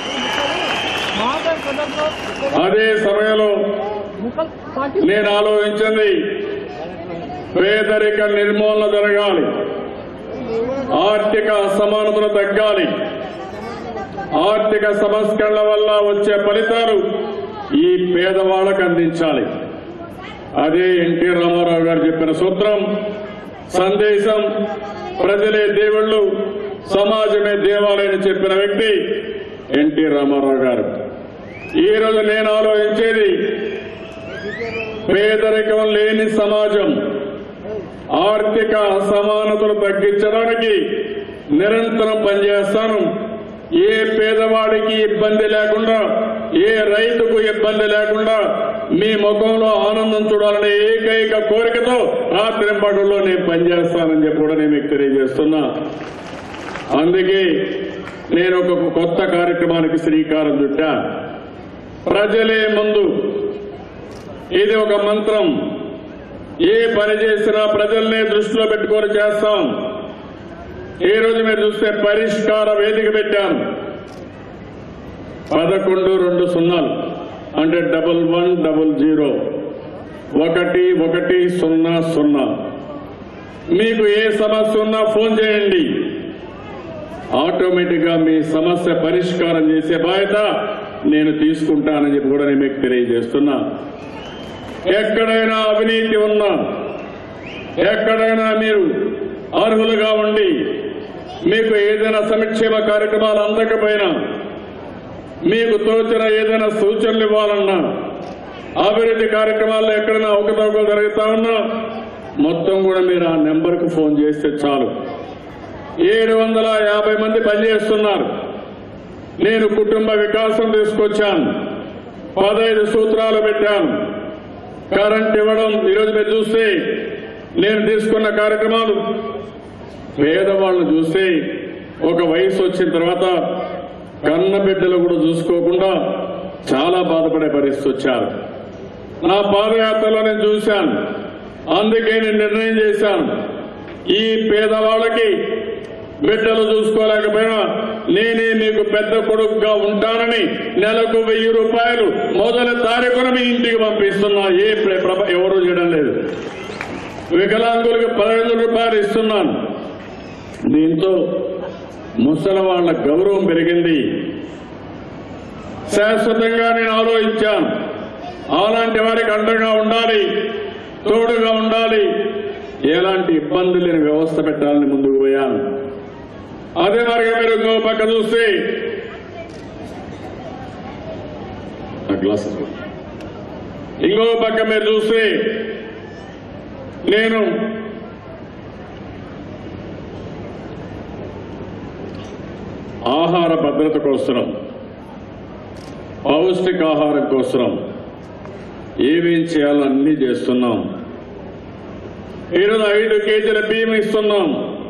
అదే సమయంలో నేను ఆలోచించింది పేదరిక నిర్మూలన జరగాలి ఆర్థిక అసమానతలు తగ్గాలి ఆర్థిక సంస్కరణల వల్ల వచ్చే ఫలితాలు ఈ పేదవాళ్ళకు అందించాలి అదే ఎన్టీ రామారావు గారు చెప్పిన సూత్రం సందేశం ప్రజలే దేవుళ్ళు సమాజమే దేవాలయం చెప్పిన వ్యక్తి ఎన్టీ రామారావు గారు ఈ రోజు నేను ఆలోచించేది పేదరికం లేని సమాజం ఆర్థిక అసమానతలు తగ్గించడానికి నిరంతరం పనిచేస్తాను ఏ పేదవాడికి ఇబ్బంది లేకుండా ఏ రైతుకు ఇబ్బంది లేకుండా మీ ముఖంలో ఆనందం చూడాలనే ఏకైక కోరికతో రాత్రింపగల్లో నేను పనిచేస్తానని చెప్పి కూడా నేను మీకు తెలియజేస్తున్నా అందుకే నేను ఒక కొత్త కార్యక్రమానికి శ్రీకారం చుట్టా ప్రజలే ముందు ఇది ఒక మంత్రం ఏ పని చేసినా ప్రజల్నే దృష్టిలో పెట్టుకొని చేస్తాం ఈ రోజు మీరు చూస్తే పరిష్కార వేదిక పెట్టాను పదకొండు రెండు సున్నాలు అంటే డబల్ వన్ డబల్ జీరో ఒకటి ఒకటి సున్నా సున్నా మీకు ఏ సమస్య ఉన్నా ఫోన్ చేయండి ఆటోమేటిక్ గా మీ సమస్య పరిష్కారం చేసే బాధ్యత నేను తీసుకుంటానని చెప్పి కూడా నేను మీకు తెలియజేస్తున్నా ఎక్కడైనా అవినీతి ఉన్నా ఎక్కడైనా మీరు అర్హులుగా ఉండి మీకు ఏదైనా సంక్షేమ కార్యక్రమాలు అందకపోయినా మీకు తోచిన ఏదైనా సూచనలు ఇవ్వాలన్నా అభివృద్ధి కార్యక్రమాల్లో ఎక్కడైనా అవకతవకలు జరుగుతా ఉన్నా మొత్తం కూడా మీరు ఆ నెంబర్కు ఫోన్ చేస్తే చాలు ఏడు వందల యాభై మంది పనిచేస్తున్నారు నేను కుటుంబ వికాసం తీసుకొచ్చాను పదహైదు సూత్రాలు పెట్టాను కరెంట్ ఇవ్వడం ఈరోజు మీరు చూస్తే నేను తీసుకున్న కార్యక్రమాలు పేదవాళ్ళను చూస్తే ఒక వయసు వచ్చిన తర్వాత కన్న బిడ్డలు కూడా చూసుకోకుండా చాలా బాధపడే పరిస్థితి వచ్చారు నా పాదయాత్రలో నేను చూశాను అందుకే నేను నిర్ణయం చేశాను ఈ పేదవాళ్ళకి బిడ్డలు చూసుకోలేకపోయినా నేనే మీకు పెద్ద కొడుకుగా ఉంటానని నెలకు వెయ్యి రూపాయలు మొదటి తారీఖున మీ ఇంటికి పంపిస్తున్నా ఏ ప్ర- ప్రభ- ఎవరూ చేయడం లేదు వికలాంగులకు పదహైదు రూపాయలు ఇస్తున్నాను దీంతో ముసలి వాళ్ళ గౌరవం పెరిగింది శాశ్వతంగా నేను ఆలోచించాను అలాంటి వారికి అండగా ఉండాలి తోడుగా ఉండాలి ఎలాంటి ఇబ్బంది లేని వ్యవస్థ పెట్టాలని ముందుకు పోయాను అదే మరిగా మీరు ఇంకో పక్క చూస్తే ఆ గ్లాసెస్ కూడా. ఇంకో పక్క మీరు చూస్తే నేను ఆహార భద్రత కోసం పౌష్టికాహారం కోసం ఏమేం చేయాలో అన్నీ చేస్తున్నాం ఈరోజు ఐదు కేజీల బియ్యం ఇస్తున్నాం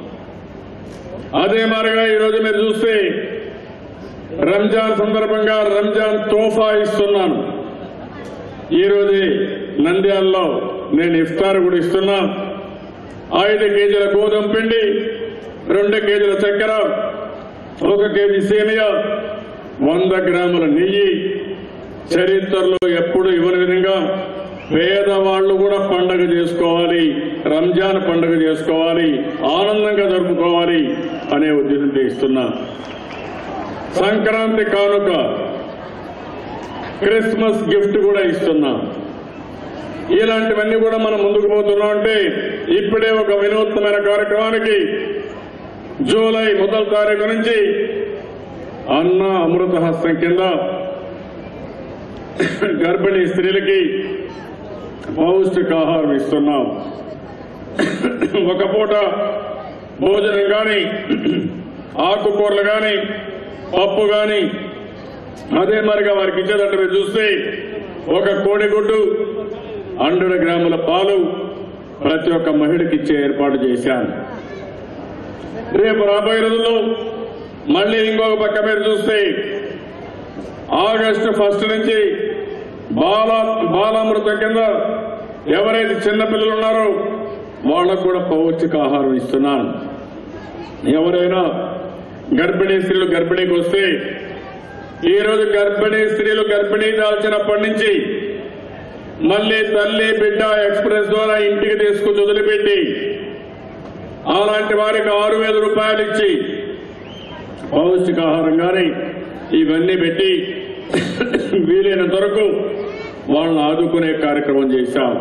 అదే మరిగా ఈరోజు మీరు చూస్తే రంజాన్ సందర్భంగా రంజాన్ తోఫా ఇస్తున్నాను ఈరోజే నంద్యాలలో నేను ఇఫ్తార్ కూడా ఇస్తున్నా ఐదు కేజీల గోధుమ పిండి రెండు కేజీల చక్కెర ఒక కేజీ సేమియా వంద గ్రాముల నెయ్యి చరిత్రలో ఎప్పుడు ఇవ్వని విధంగా పేదవాళ్లు కూడా పండగ చేసుకోవాలి రంజాన్ పండగ చేసుకోవాలి ఆనందంగా జరుపుకోవాలి అనే ఉద్దేశంతో ఇస్తున్నా సంక్రాంతి కానుక క్రిస్మస్ గిఫ్ట్ కూడా ఇస్తున్నా ఇలాంటివన్నీ కూడా మనం ముందుకు పోతున్నాం అంటే ఇప్పుడే ఒక వినూత్నమైన కార్యక్రమానికి జూలై మొదటి తారీఖు నుంచి అన్న అమృత హస్తం కింద గర్భిణీ స్త్రీలకి పౌష్టికాహారం ఇస్తున్నాం ఒక పూట భోజనం కానీ ఆకుకూరలు కానీ పప్పు కానీ అదే మరిగా వారికి ఇచ్చేటట్టు మీరు చూస్తే ఒక కోడిగుడ్డు హండ్రెడ్ గ్రాముల పాలు ప్రతి ఒక్క మహిళకి ఇచ్చే ఏర్పాటు చేశాను రేపు రాబోయే రోజుల్లో మళ్ళీ ఇంకొక పక్క మీరు చూస్తే ఆగస్టు ఫస్ట్ నుంచి బాల బాలామృతం కింద ఎవరైతే చిన్నపిల్లలు ఉన్నారో వాళ్ళకు కూడా పౌష్టికాహారం ఇస్తున్నాను ఎవరైనా గర్భిణీ స్త్రీలు గర్భిణీకి వస్తే ఈ రోజు గర్భిణీ స్త్రీలు గర్భిణీ దాల్చినప్పటి నుంచి మళ్ళీ తల్లి బిడ్డ ఎక్స్ప్రెస్ ద్వారా ఇంటికి తీసుకుని వదిలిపెట్టి అలాంటి వారికి ఆరు వేల రూపాయలు ఇచ్చి పౌష్టికాహారం కానీ ఇవన్నీ పెట్టి వీలైనంత వరకు వాళ్ళని ఆదుకునే కార్యక్రమం చేశాం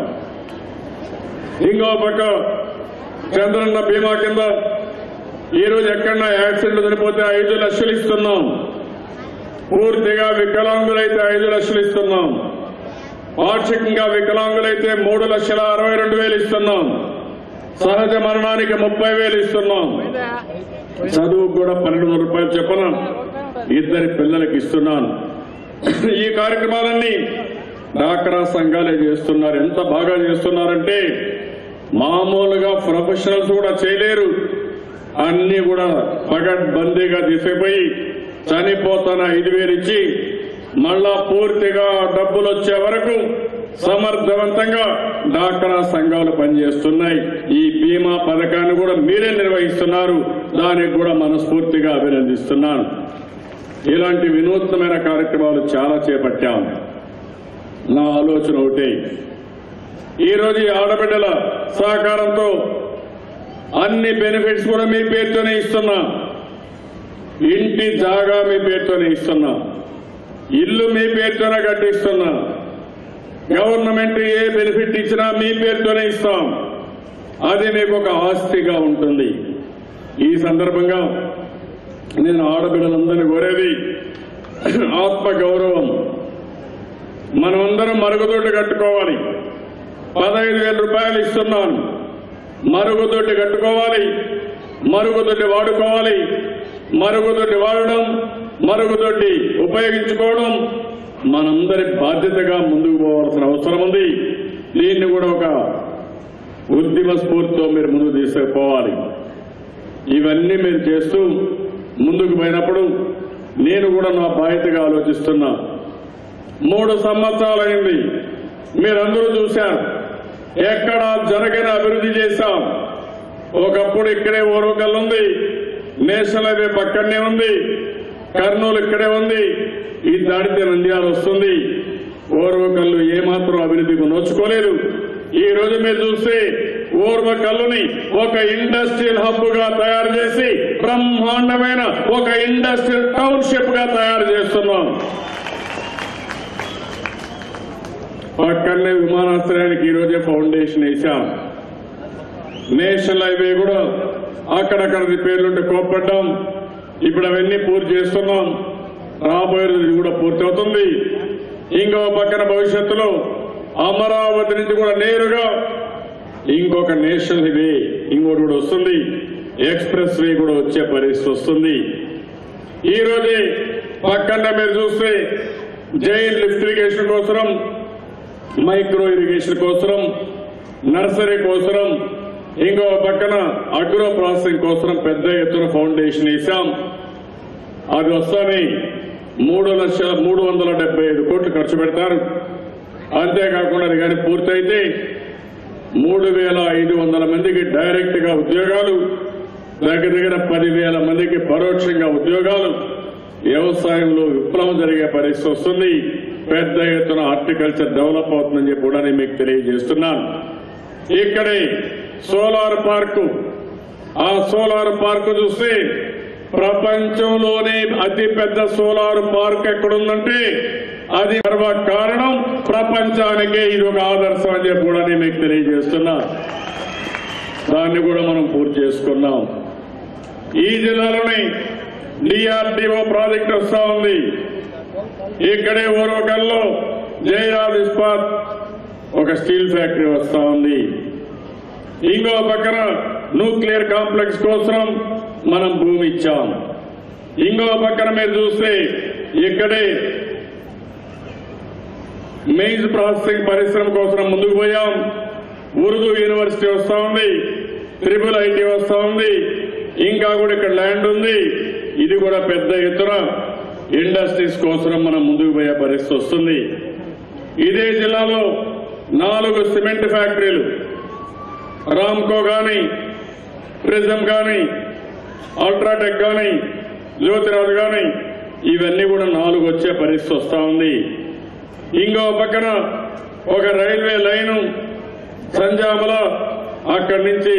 ఇంకో పక్క చంద్రన్న బీమా కింద ఈ రోజు ఎక్కడన్నా యాక్సిడెంట్ చనిపోతే ఐదు లక్షలు ఇస్తున్నాం పూర్తిగా వికలాంగులైతే ఐదు లక్షలు ఇస్తున్నాం వార్షికంగా వికలాంగులైతే మూడు లక్షల అరవై రెండు వేలు ఇస్తున్నాం సహజ మరణానికి ముప్పై వేలు ఇస్తున్నాం చదువు కూడా పన్నెండు వందల రూపాయలు చెప్పన ఇద్దరి పిల్లలకి ఇస్తున్నాను ఈ కార్యక్రమాలన్నీ డాక్రా సంఘాలే చేస్తున్నారు ఎంత బాగా చేస్తున్నారంటే మామూలుగా ప్రొఫెషనల్స్ కూడా చేయలేరు అన్ని కూడా పగడ్బందీగా తీసుకుపోయి చనిపోతాన ఐదు వేలు ఇచ్చి మళ్ళా పూర్తిగా డబ్బులు వచ్చే వరకు సమర్థవంతంగా డాక్రా సంఘాలు పనిచేస్తున్నాయి ఈ బీమా పథకాన్ని కూడా మీరే నిర్వహిస్తున్నారు దానికి కూడా మనస్ఫూర్తిగా అభినందిస్తున్నాను ఇలాంటి వినూత్నమైన కార్యక్రమాలు చాలా చేపట్టాం నా ఆలోచన ఒకటే ఈరోజు ఈ ఆడబిడ్డల సహకారంతో అన్ని బెనిఫిట్స్ కూడా మీ పేరుతోనే ఇస్తున్నా ఇంటి జాగా మీ పేరుతోనే ఇస్తున్నా ఇల్లు మీ పేరుతోనే కట్టిస్తున్నా గవర్నమెంట్ ఏ బెనిఫిట్ ఇచ్చినా మీ పేరుతోనే ఇస్తాం అది మీకు ఒక ఆస్తిగా ఉంటుంది ఈ సందర్భంగా నేను ఆడబిడ్డలందరినీ కోరేది ఆత్మ గౌరవం మనమందరం మరుగుదొడ్డి కట్టుకోవాలి పదహైదు వేల రూపాయలు ఇస్తున్నాను మరుగుదొడ్డి కట్టుకోవాలి మరుగుదొడ్డి వాడుకోవాలి మరుగుదొడ్డి వాడడం మరుగుదొడ్డి ఉపయోగించుకోవడం మనందరి బాధ్యతగా ముందుకు పోవాల్సిన అవసరం ఉంది దీన్ని కూడా ఒక ఉద్యమ స్ఫూర్తితో మీరు ముందుకు తీసుకుపోవాలి ఇవన్నీ మీరు చేస్తూ ముందుకు పోయినప్పుడు నేను కూడా నా బాధ్యతగా ఆలోచిస్తున్నా మూడు సంవత్సరాలైంది మీరందరూ చూశారు ఎక్కడ జరగని అభివృద్ధి చేశాం ఒకప్పుడు ఇక్కడే ఓరవకల్ ఉంది నేషనల్ హైవే పక్కనే ఉంది కర్నూలు ఇక్కడే ఉంది ఈ దాడితే నంద్యాల వస్తుంది ఓర్వకల్లు ఏమాత్రం అభివృద్ధికి నోచుకోలేదు ఈ రోజు మీరు చూస్తే ఓర్వకల్లుని ఒక ఇండస్ట్రియల్ హబ్ గా తయారు చేసి బ్రహ్మాండమైన ఒక ఇండస్ట్రియల్ టౌన్షిప్ గా తయారు చేస్తున్నాం పక్కనే విమానాశ్రయానికి ఈ రోజే ఫౌండేషన్ వేశాం నేషనల్ హైవే కూడా అక్కడక్కడ రిపేర్లుంటే కోప్పడ్డాం ఇప్పుడు అవన్నీ పూర్తి చేస్తున్నాం రాబోయే రోజు ఇది కూడా పూర్తి అవుతుంది ఇంకో పక్కన భవిష్యత్తులో అమరావతి నుంచి కూడా నేరుగా ఇంకొక నేషనల్ హైవే ఇంకోటి కూడా వస్తుంది ఎక్స్ప్రెస్ వే కూడా వచ్చే పరిస్థితి వస్తుంది ఈ రోజే పక్కన మీరు చూస్తే జైన్ లిఫ్ట్ ఇరిగేషన్ కోసం మైక్రో ఇరిగేషన్ కోసం నర్సరీ కోసం ఇంకో పక్కన అగ్రో ప్రాసెసింగ్ కోసం పెద్ద ఎత్తున ఫౌండేషన్ వేశాం అది వస్తాని మూడు లక్షల మూడు వందల డెబ్బై ఐదు కోట్లు ఖర్చు పెడతారు అంతేకాకుండా అది కానీ పూర్తయితే మూడు వేల ఐదు వందల మందికి డైరెక్ట్ గా ఉద్యోగాలు దగ్గర దగ్గర పదివేల మందికి పరోక్షంగా ఉద్యోగాలు వ్యవసాయంలో విప్లవం జరిగే పరిస్థితి వస్తుంది పెద్ద ఎత్తున హార్టికల్చర్ డెవలప్ అవుతుందని చెప్పి కూడా నేను మీకు తెలియజేస్తున్నాను ఇక్కడే సోలార్ పార్కు ఆ సోలార్ పార్కు చూస్తే ప్రపంచంలోనే అతి పెద్ద సోలార్ పార్క్ ఎక్కడుందంటే అది గర్వ కారణం ప్రపంచానికే ఇది ఒక ఆదర్శం అని చెప్పి కూడా నేను మీకు తెలియజేస్తున్నా దాన్ని కూడా మనం పూర్తి చేసుకున్నాం ఈ జిల్లాలోనే డిఆర్డిఓ ప్రాజెక్ట్ వస్తా ఉంది ఇక్కడే ఓర్వకల్లో జయరాజ్ ఇస్పాత్ ఒక స్టీల్ ఫ్యాక్టరీ వస్తా ఉంది ఇంకో పక్కన న్యూక్లియర్ కాంప్లెక్స్ కోసం మనం భూమి ఇచ్చాం ఇంకో పక్కన మీరు చూస్తే ఇక్కడే మెయిన్స్ ప్రాసెసింగ్ పరిశ్రమ కోసం ముందుకు పోయాం ఉర్దూ యూనివర్సిటీ వస్తా ఉంది త్రిపుల్ ఐటీ వస్తా ఉంది ఇంకా కూడా ఇక్కడ ల్యాండ్ ఉంది ఇది కూడా పెద్ద ఎత్తున ఇండస్ట్రీస్ కోసం మనం ముందుకు పోయే పరిస్థితి వస్తుంది ఇదే జిల్లాలో నాలుగు సిమెంట్ ఫ్యాక్టరీలు రామ్కో గాని ప్రిజం గాని అల్ట్రాటెక్ గాని జ్యోతిరాజు గాని ఇవన్నీ కూడా నాలుగు వచ్చే పరిస్థితి వస్తా ఉంది ఇంకో పక్కన ఒక రైల్వే లైను సంజామల అక్కడి నుంచి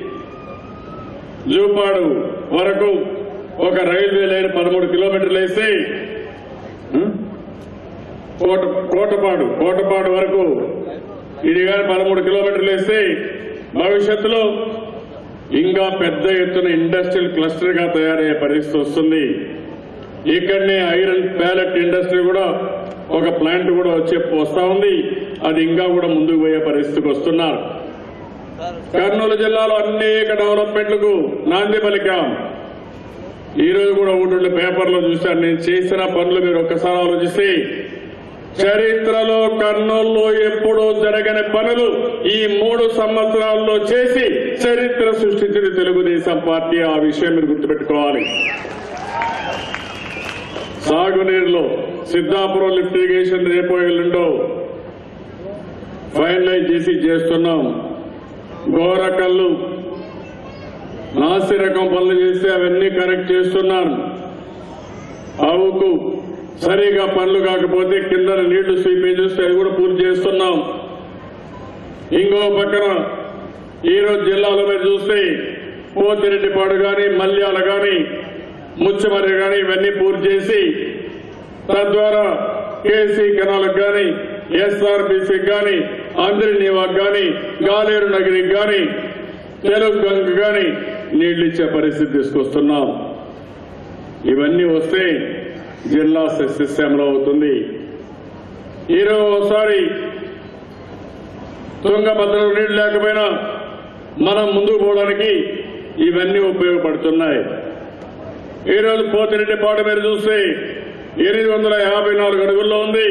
జూపాడు వరకు ఒక రైల్వే లైన్ పదమూడు కిలోమీటర్లు వేసి ఉం? కోట కోటపాడు కోటపాడు వరకు ఇది కానీ పదమూడు కిలోమీటర్లు వేస్తే భవిష్యత్తులో ఇంకా పెద్ద ఎత్తున ఇండస్ట్రియల్ క్లస్టర్ గా తయారయ్యే పరిస్థితి వస్తుంది ఇక్కడనే ఐరన్ ప్యాలెట్ ఇండస్ట్రీ కూడా ఒక ప్లాంట్ కూడా వచ్చే వస్తా ఉంది అది ఇంకా కూడా ముందుకు పోయే పరిస్థితికి వస్తున్నారు కర్నూలు జిల్లాలో అనేక డెవలప్మెంట్లకు నాంది పలికాం ఈ రోజు కూడా ఒకటి పేపర్లో చూశాను నేను చేసిన పనులు మీరు ఒక్కసారి ఆలోచిస్తే చరిత్రలో కర్నూలులో ఎప్పుడూ జరగని పనులు ఈ మూడు సంవత్సరాల్లో చేసి చరిత్ర సృష్టించిన తెలుగుదేశం పార్టీ ఆ విషయం మీరు గుర్తుపెట్టుకోవాలి సాగునీరులో సిద్ధాపురం లిఫ్ట్ ఇరిగేషన్ రేపో ఎల్లుండో ఫైనలైజ్ చేసి చేస్తున్నాం గోరకల్లు నాసి రకం పనులు చేస్తే అవన్నీ కరెక్ట్ చేస్తున్నాను ఆవుకు సరిగా పనులు కాకపోతే కింద నీళ్లు స్వీపింగ్ చేస్తే అది కూడా పూర్తి చేస్తున్నాం ఇంకో పక్కన ఈరోజు జిల్లాలో మీరు చూస్తే పోతిరెడ్డిపాడు గాని మల్యాల గాని ముచ్చమర్రి గాని ఇవన్నీ పూర్తి చేసి తద్వారా కేసీ కెనాల్కి కానీ ఎస్ఆర్బీసీకి కానీ అంద్రినీవాకి కానీ గాలేరు నగరికి కానీ తెలుగు గంగ కానీ నీళ్లు ఇచ్చే పరిస్థితి తీసుకొస్తున్నాం ఇవన్నీ వస్తే జిల్లా సస్యశ్యామలం అవుతుంది ఈరోజు ఒకసారి తుంగభద్రలో నీళ్లు లేకపోయినా మనం ముందుకు పోవడానికి ఇవన్నీ ఉపయోగపడుతున్నాయి ఈరోజు పోతిరెడ్డి పాట మీరు చూస్తే ఎనిమిది వందల యాభై నాలుగు అడుగుల్లో ఉంది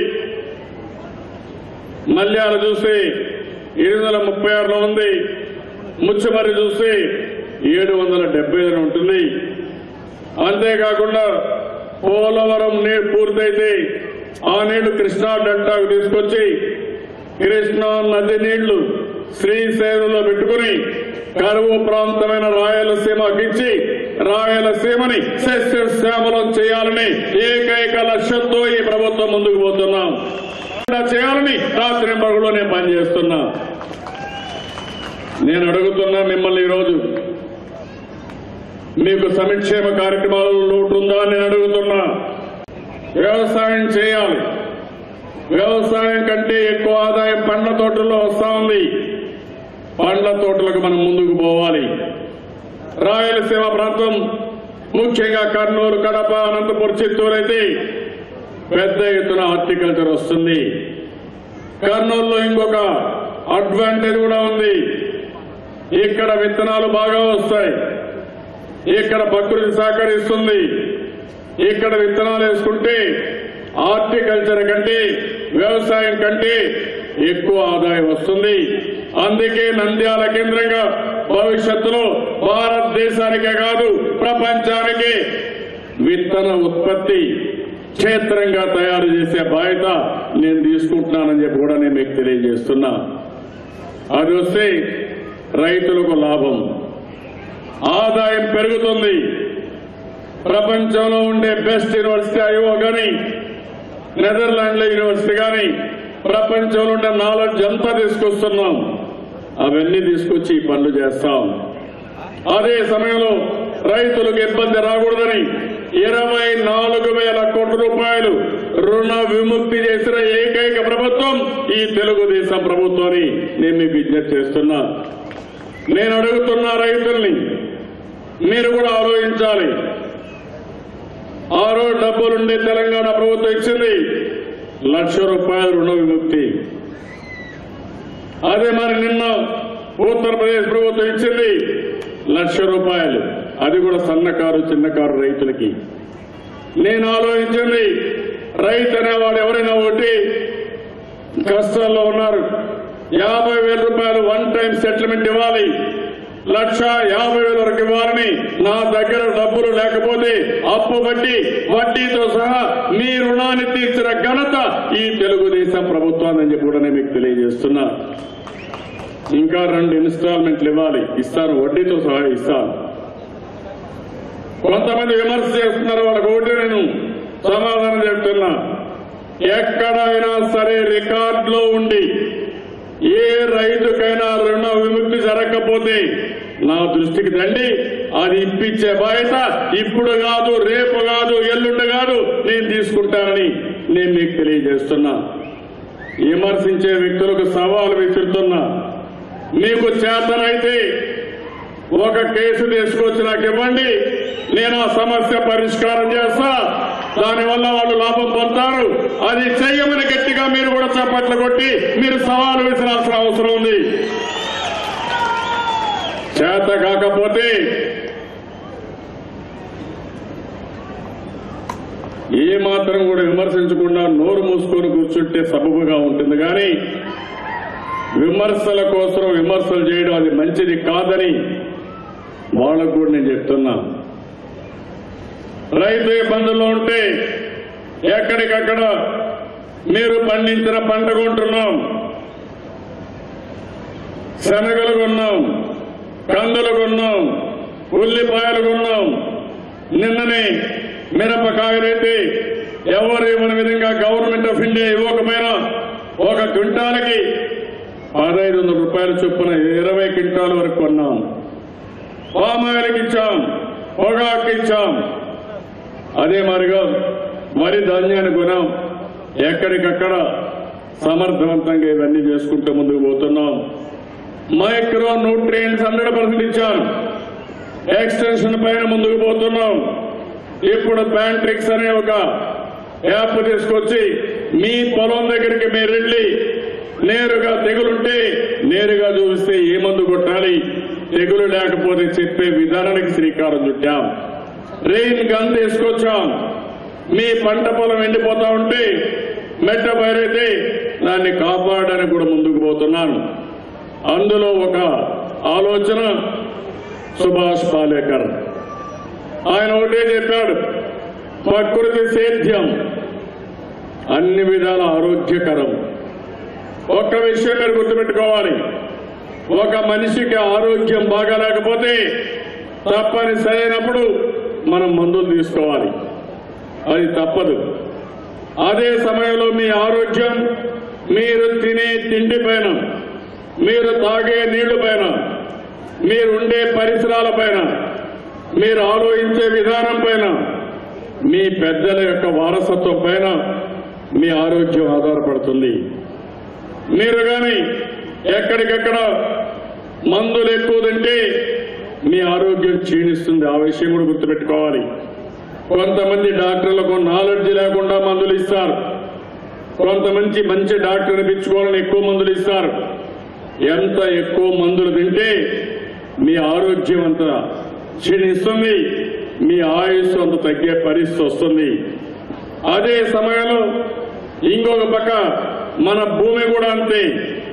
మల్యాల చూస్తే ఎనిమిది వందల ముప్పై ఆరులో ఉంది ముచ్చమర్రి చూస్తే ఏడు వందల డెబ్బై ఐదులో ఉంటుంది అంతేకాకుండా పోలవరం నీరు పూర్తయితే ఆ నీళ్లు కృష్ణా డెల్టాకు తీసుకొచ్చి కృష్ణా నది నీళ్లు శ్రీశైలంలో పెట్టుకుని కరువు ప్రాంతమైన రాయలసీమకి ఇచ్చి రాయలసీమని సస్యశ్యామలం చేయాలని ఏకైక లక్ష్యంతో ఈ ప్రభుత్వం ముందుకు పోతున్నాం ఇలా చేయాలని రాత్రి పరుగులో నేను పనిచేస్తున్నా నేను అడుగుతున్నా మిమ్మల్ని ఈరోజు మీకు సంక్షేమ కార్యక్రమాలు లోటు ఉందా అని నేను అడుగుతున్నా వ్యవసాయం చేయాలి వ్యవసాయం కంటే ఎక్కువ ఆదాయం పండ్ల తోటల్లో వస్తా ఉంది పండ్ల తోటలకు మనం ముందుకు పోవాలి రాయలసీమ ప్రాంతం ముఖ్యంగా కర్నూలు కడప అనంతపురం చిత్తూరు అయితే పెద్ద ఎత్తున హార్టికల్చర్ వస్తుంది కర్నూలులో ఇంకొక అడ్వాంటేజ్ కూడా ఉంది ఇక్కడ విత్తనాలు బాగా వస్తాయి ఇక్కడ ప్రకృతి సహకరిస్తుంది ఇక్కడ విత్తనాలు వేసుకుంటే హార్టికల్చర్ కంటే వ్యవసాయం కంటే ఎక్కువ ఆదాయం వస్తుంది అందుకే నంద్యాల కేంద్రంగా భవిష్యత్తులో భారతదేశానికే కాదు ప్రపంచానికి విత్తన ఉత్పత్తి క్షేత్రంగా తయారు చేసే బాధ్యత నేను తీసుకుంటున్నానని చెప్పి కూడా నేను మీకు తెలియజేస్తున్నా అది వస్తే రైతులకు లాభం ఆదాయం పెరుగుతుంది ప్రపంచంలో ఉండే బెస్ట్ యూనివర్సిటీ అయ్యో కానీ నెదర్లాండ్ల యూనివర్సిటీ కానీ ప్రపంచంలో ఉండే నాలెడ్జ్ అంతా తీసుకొస్తున్నాం అవన్నీ తీసుకొచ్చి ఈ పనులు చేస్తాం అదే సమయంలో రైతులకు ఇబ్బంది రాకూడదని ఇరవై నాలుగు వేల కోట్ల రూపాయలు రుణ విముక్తి చేసిన ఏకైక ప్రభుత్వం ఈ తెలుగుదేశం ప్రభుత్వాన్ని నేను మీకు విజ్ఞప్తి చేస్తున్నా నేను అడుగుతున్న రైతుల్ని మీరు కూడా ఆలోచించాలి ఆ రోజు డబ్బులుండే తెలంగాణ ప్రభుత్వం ఇచ్చింది లక్ష రూపాయల రుణ విముక్తి అదే మరి నిన్న ఉత్తరప్రదేశ్ ప్రభుత్వం ఇచ్చింది లక్ష రూపాయలు అది కూడా సన్నకారు చిన్నకారు రైతులకి నేను ఆలోచించింది రైతు అనేవాడు ఎవరైనా ఒకటి కష్టాల్లో ఉన్నారు యాభై వేల రూపాయలు వన్ టైం సెటిల్మెంట్ ఇవ్వాలి లక్ష యాభై వేల వరకు ఇవ్వాలని నా దగ్గర డబ్బులు లేకపోతే అప్పు వడ్డీ వడ్డీతో సహా మీ రుణాన్ని తీర్చిన ఘనత ఈ తెలుగుదేశం ప్రభుత్వాన్ని చెప్పి కూడా నేను మీకు తెలియజేస్తున్నా ఇంకా రెండు ఇన్స్టాల్మెంట్లు ఇవ్వాలి ఇస్తాను వడ్డీతో సహా ఇస్తాను కొంతమంది విమర్శ చేస్తున్నారు వాళ్ళకి ఒకటి నేను సమాధానం చెప్తున్నా ఎక్కడైనా సరే రికార్డులో ఉండి ఏ రైతుకైనా రుణ విముక్తి జరగకపోతే నా దృష్టికి రండి అది ఇప్పించే బాధ్యత ఇప్పుడు కాదు రేపు కాదు ఎల్లుండి కాదు నేను తీసుకుంటానని నేను మీకు తెలియజేస్తున్నా విమర్శించే వ్యక్తులకు సవాలు విసురుతున్నా మీకు చేతనైతే ఒక కేసు తీసుకొచ్చి నాకు ఇవ్వండి నేను ఆ సమస్య పరిష్కారం చేస్తా దానివల్ల వాళ్ళు లాభం పొందుతారు అది చెయ్యమని గట్టిగా మీరు కూడా చప్పట్లు కొట్టి మీరు సవాలు విసరాల్సిన అవసరం ఉంది చేత కాకపోతే ఏ మాత్రం కూడా విమర్శించకుండా నోరు మూసుకొని కూర్చుంటే సబబుగా ఉంటుంది కానీ విమర్శల కోసం విమర్శలు చేయడం అది మంచిది కాదని వాళ్ళకు కూడా నేను చెప్తున్నా రైతు ఇబ్బందుల్లో ఉంటే ఎక్కడికక్కడ మీరు పండించిన పంట కొంటున్నాం శనగలు కొన్నాం కందులు కొన్నాం ఉల్లిపాయలు కొన్నాం నిన్ననే మిరపకాయలైతే ఎవరు ఇవ్వని విధంగా గవర్నమెంట్ ఆఫ్ ఇండియా ఇవ్వకపోయినా ఒక క్వింటాలకి పదహైదు వందల రూపాయల చొప్పున ఇరవై క్వింటాల వరకు కొన్నాం పామాయిల్కి ఇచ్చాం పొగాకు ఇచ్చాం అదే మాదిరిగా వరి ధాన్యాన్ని కొనాం ఎక్కడికక్కడ సమర్థవంతంగా ఇవన్నీ చేసుకుంటూ ముందుకు పోతున్నాం మైక్రో న్యూట్రియంట్స్ హండ్రెడ్ పర్సెంట్ ఇచ్చాను ఎక్స్టెన్షన్ పైన ముందుకు పోతున్నాం ఇప్పుడు ప్యాంట్రిక్స్ అనే ఒక యాప్ తీసుకొచ్చి మీ పొలం దగ్గరికి మీరు వెళ్ళి నేరుగా తెగులుంటే నేరుగా చూపిస్తే ఏ మందు కొట్టాలి తెగులు లేకపోతే చెప్పే విధానానికి శ్రీకారం చుట్టాం రెయిన్ గన్ తీసుకొచ్చాం మీ పంట పొలం ఎండిపోతా ఉంటే మెట్ట బయరైతే దాన్ని కాపాడడానికి కూడా ముందుకు పోతున్నాను అందులో ఒక ఆలోచన సుభాష్ పాలేకర్ ఆయన ఒకటే చెప్పాడు ప్రకృతి సేద్యం అన్ని విధాల ఆరోగ్యకరం ఒక్క విషయం మీరు గుర్తుపెట్టుకోవాలి ఒక మనిషికి ఆరోగ్యం బాగాలేకపోతే తప్పనిసరి అయినప్పుడు మనం మందులు తీసుకోవాలి అది తప్పదు అదే సమయంలో మీ ఆరోగ్యం మీరు తినే తిండి పైన మీరు తాగే నీళ్లు పైన మీరు ఉండే పరిసరాల పైన మీరు ఆలోచించే విధానం పైన మీ పెద్దల యొక్క వారసత్వం పైన మీ ఆరోగ్యం ఆధారపడుతుంది మీరు కానీ ఎక్కడికెక్కడ మందులు ఎక్కువ తింటే మీ ఆరోగ్యం క్షీణిస్తుంది ఆ విషయం కూడా గుర్తుపెట్టుకోవాలి కొంతమంది డాక్టర్లకు నాలెడ్జ్ లేకుండా మందులు ఇస్తారు కొంతమంది మంచి డాక్టర్ని పిచ్చుకోవాలని ఎక్కువ మందులు ఇస్తారు ఎంత ఎక్కువ మందులు తింటే మీ ఆరోగ్యం అంత క్షీణిస్తుంది మీ ఆయుస్సు అంత తగ్గే పరిస్థితి వస్తుంది అదే సమయంలో ఇంకొక పక్క మన భూమి కూడా అంతే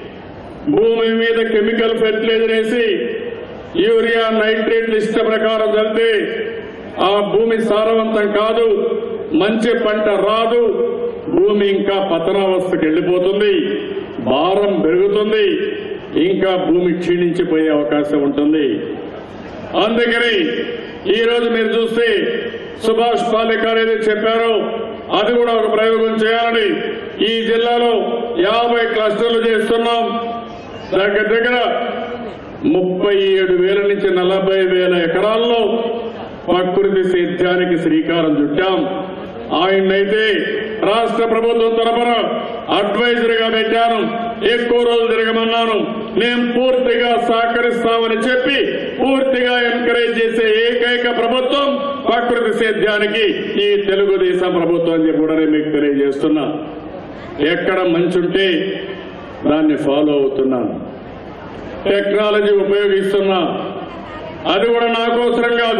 భూమి మీద కెమికల్ ఫెర్టిలైజర్ వేసి యూరియా నైట్రేట్ లిస్ట్ ప్రకారం చల్లితే ఆ భూమి సారవంతం కాదు మంచి పంట రాదు భూమి ఇంకా పతనావస్థకు వెళ్ళిపోతుంది భారం పెరుగుతుంది ఇంకా భూమి క్షీణించిపోయే అవకాశం ఉంటుంది అందుకని ఈ రోజు మీరు చూస్తే సుభాష్ పాలేకర్ ఏదైతే చెప్పారో అది కూడా ఒక ప్రయోగం చేయాలని ఈ జిల్లాలో యాభై క్లస్టర్లు చేస్తున్నాం దగ్గర దగ్గర ముప్పై ఏడు వేల నుంచి నలభై వేల ఎకరాల్లో ప్రకృతి సేద్యానికి శ్రీకారం చుట్టాం ఆయన్నైతే రాష్ట్ర ప్రభుత్వం తరఫున అడ్వైజర్ గా పెట్టాను ఎక్కువ రోజులు తిరగమన్నాను నేను పూర్తిగా సహకరిస్తామని చెప్పి పూర్తిగా ఎంకరేజ్ చేసే ఏకైక ప్రభుత్వం ప్రకృతి సేద్యానికి ఈ తెలుగుదేశం ప్రభుత్వం అని చెప్పి కూడా నేను మీకు తెలియజేస్తున్నా ఎక్కడ మంచి ఉంటే దాన్ని ఫాలో అవుతున్నాను టెక్నాలజీ ఉపయోగిస్తున్నా అది కూడా నా కోసరం కాదు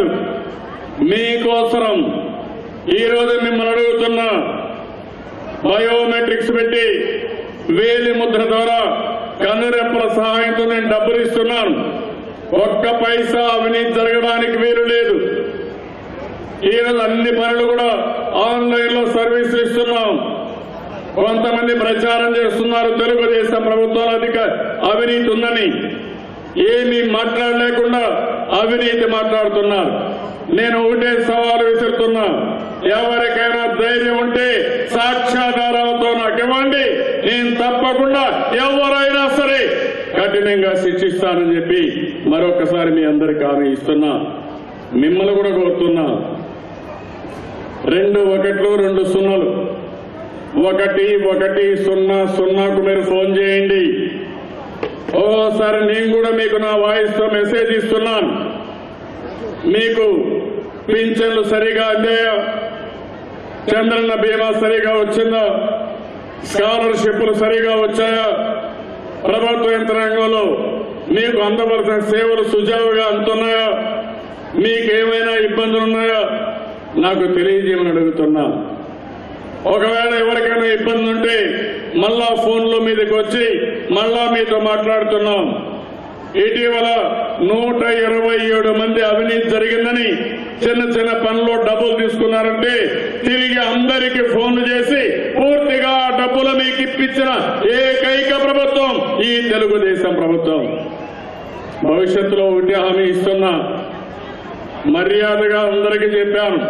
మీకోసరం ఈ రోజు మిమ్మల్ని అడుగుతున్నా బయోమెట్రిక్స్ పెట్టి వేలి ముద్ర ద్వారా కన్నురెప్పల సహాయంతో నేను డబ్బులు ఇస్తున్నాను ఒక్క పైసా అవినీతి జరగడానికి వీలు లేదు ఈ రోజు అన్ని పనులు కూడా ఆన్లైన్ లో సర్వీసులు ఇస్తున్నాం కొంతమంది ప్రచారం చేస్తున్నారు తెలుగుదేశం ప్రభుత్వం అధిక అవినీతి ఉందని ఏమీ మాట్లాడలేకుండా అవినీతి మాట్లాడుతున్నారు నేను ఒకటే సవాలు విసురుతున్నా ఎవరికైనా ధైర్యం ఉంటే సాక్ష్యాధారాలతో నాకు ఇవ్వండి నేను తప్పకుండా ఎవరైనా సరే కఠినంగా శిక్షిస్తానని చెప్పి మరొకసారి మీ అందరికి హామీ ఇస్తున్నా మిమ్మల్ని కూడా కోరుతున్నా రెండు ఒకట్లు రెండు సున్నలు ఒకటి ఒకటి సున్నా సున్నాకు మీరు ఫోన్ చేయండి ఓసారి నేను కూడా మీకు నా వాయిస్ తో మెసేజ్ ఇస్తున్నాను మీకు పింఛన్లు సరిగా అందాయా చంద్రన్న బీమా సరిగా వచ్చిందా స్కాలర్షిప్లు సరిగా వచ్చాయా ప్రభుత్వ యంత్రాంగంలో మీకు అందవలసిన సేవలు సుజావుగా అందుతున్నాయా మీకేమైనా ఇబ్బందులు ఉన్నాయా నాకు తెలియజేయమని అడుగుతున్నా ఒకవేళ ఎవరికైనా ఇబ్బంది ఉంటే మళ్ళా ఫోన్లో మీదకి వచ్చి మళ్ళా మీతో మాట్లాడుతున్నాం ఇటీవల నూట ఇరవై ఏడు మంది అవినీతి జరిగిందని చిన్న చిన్న పనుల్లో డబ్బులు తీసుకున్నారంటే తిరిగి అందరికీ ఫోన్లు చేసి పూర్తిగా ఆ డబ్బులు మీకు ఇప్పించిన ఏకైక ప్రభుత్వం ఈ తెలుగుదేశం ప్రభుత్వం భవిష్యత్తులో ఒకటి హామీ ఇస్తున్నా మర్యాదగా అందరికీ చెప్పాను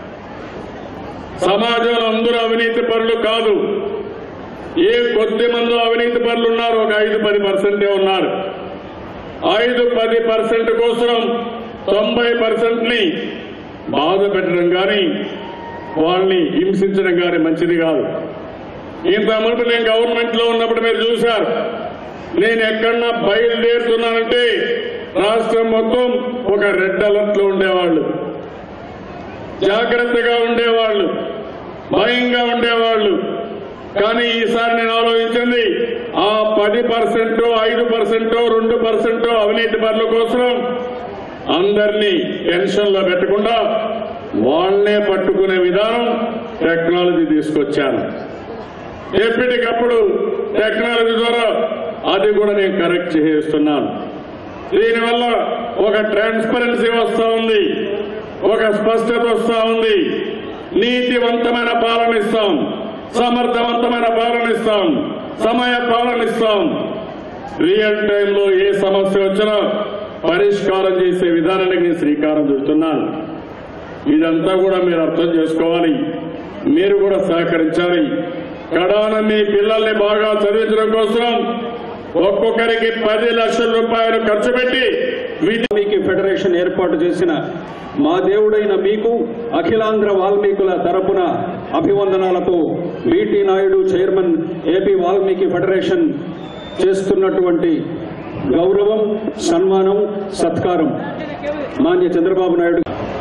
సమాజంలో అందరూ అవినీతి పరులు కాదు ఏ కొద్ది మంది అవినీతి పరులు ఉన్నారు ఒక ఐదు పది పర్సెంటే ఉన్నారు ఐదు పది పర్సెంట్ కోసం తొంభై పర్సెంట్ ని బాధ పెట్టడం కానీ వాళ్ళని హింసించడం కానీ మంచిది కాదు ఇంత మునుపు నేను గవర్నమెంట్ లో ఉన్నప్పుడు మీరు చూశారు నేను ఎక్కడన్నా బయలుదేరుతున్నానంటే రాష్ట్రం మొత్తం ఒక రెడ్ అలర్ట్ లో ఉండేవాళ్ళు జాగ్రత్తగా ఉండేవాళ్ళు భయంగా ఉండేవాళ్ళు కానీ ఈసారి నేను ఆలోచించింది ఆ పది పర్సెంట్ ఐదు పర్సెంట్ రెండు పర్సెంట్ అవినీతి పనుల కోసం అందరినీ టెన్షన్ లో పెట్టకుండా వాళ్ళనే పట్టుకునే విధానం టెక్నాలజీ తీసుకొచ్చాను ఎప్పటికప్పుడు టెక్నాలజీ ద్వారా అది కూడా నేను కరెక్ట్ చేస్తున్నాను దీనివల్ల ఒక ట్రాన్స్పరెన్సీ వస్తా ఉంది ఒక స్పష్టత వస్తా ఉంది నీతివంతమైన పాలన ఇస్తాం సమర్థవంతమైన పాలన ఇస్తాం సమయ పాలన ఇస్తాం రియల్ టైంలో ఏ సమస్య వచ్చినా పరిష్కారం చేసే విధానానికి నేను శ్రీకారం చుడుతున్నాను ఇదంతా కూడా మీరు అర్థం చేసుకోవాలి మీరు కూడా సహకరించాలి కడాన మీ పిల్లల్ని బాగా చదివించడం కోసం ఒక్కొక్కరికి పది లక్షల రూపాయలు ఖర్చు పెట్టి విద్య
వాల్మీకి ఫెడరేషన్ ఏర్పాటు చేసిన మా దేవుడైన మీకు అఖిలాంధ్ర వాల్మీకుల తరపున అభివందనాలతో B T Naidu chairman AP Valmiki federation చేస్తున్నటువంటి గౌరవం సన్మానం సత్కారం మాన్య Chandrababu Naidu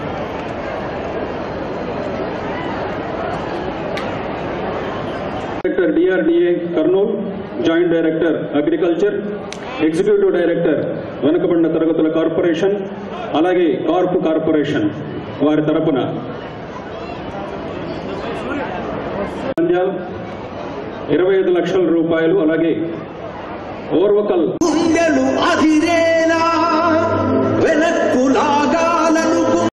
director DRDA Kurnool joint director agriculture executive director వెనుకబడిన తరగతుల కార్పొరేషన్ అలాగే కార్పు కార్పొరేషన్ వారి తరపున పంజాబ్ ఇరవై ఐదు లక్షల రూపాయలు అలాగే ఓర్వకల్
గుండెలు అదిరేలా వెనక్కు లాగి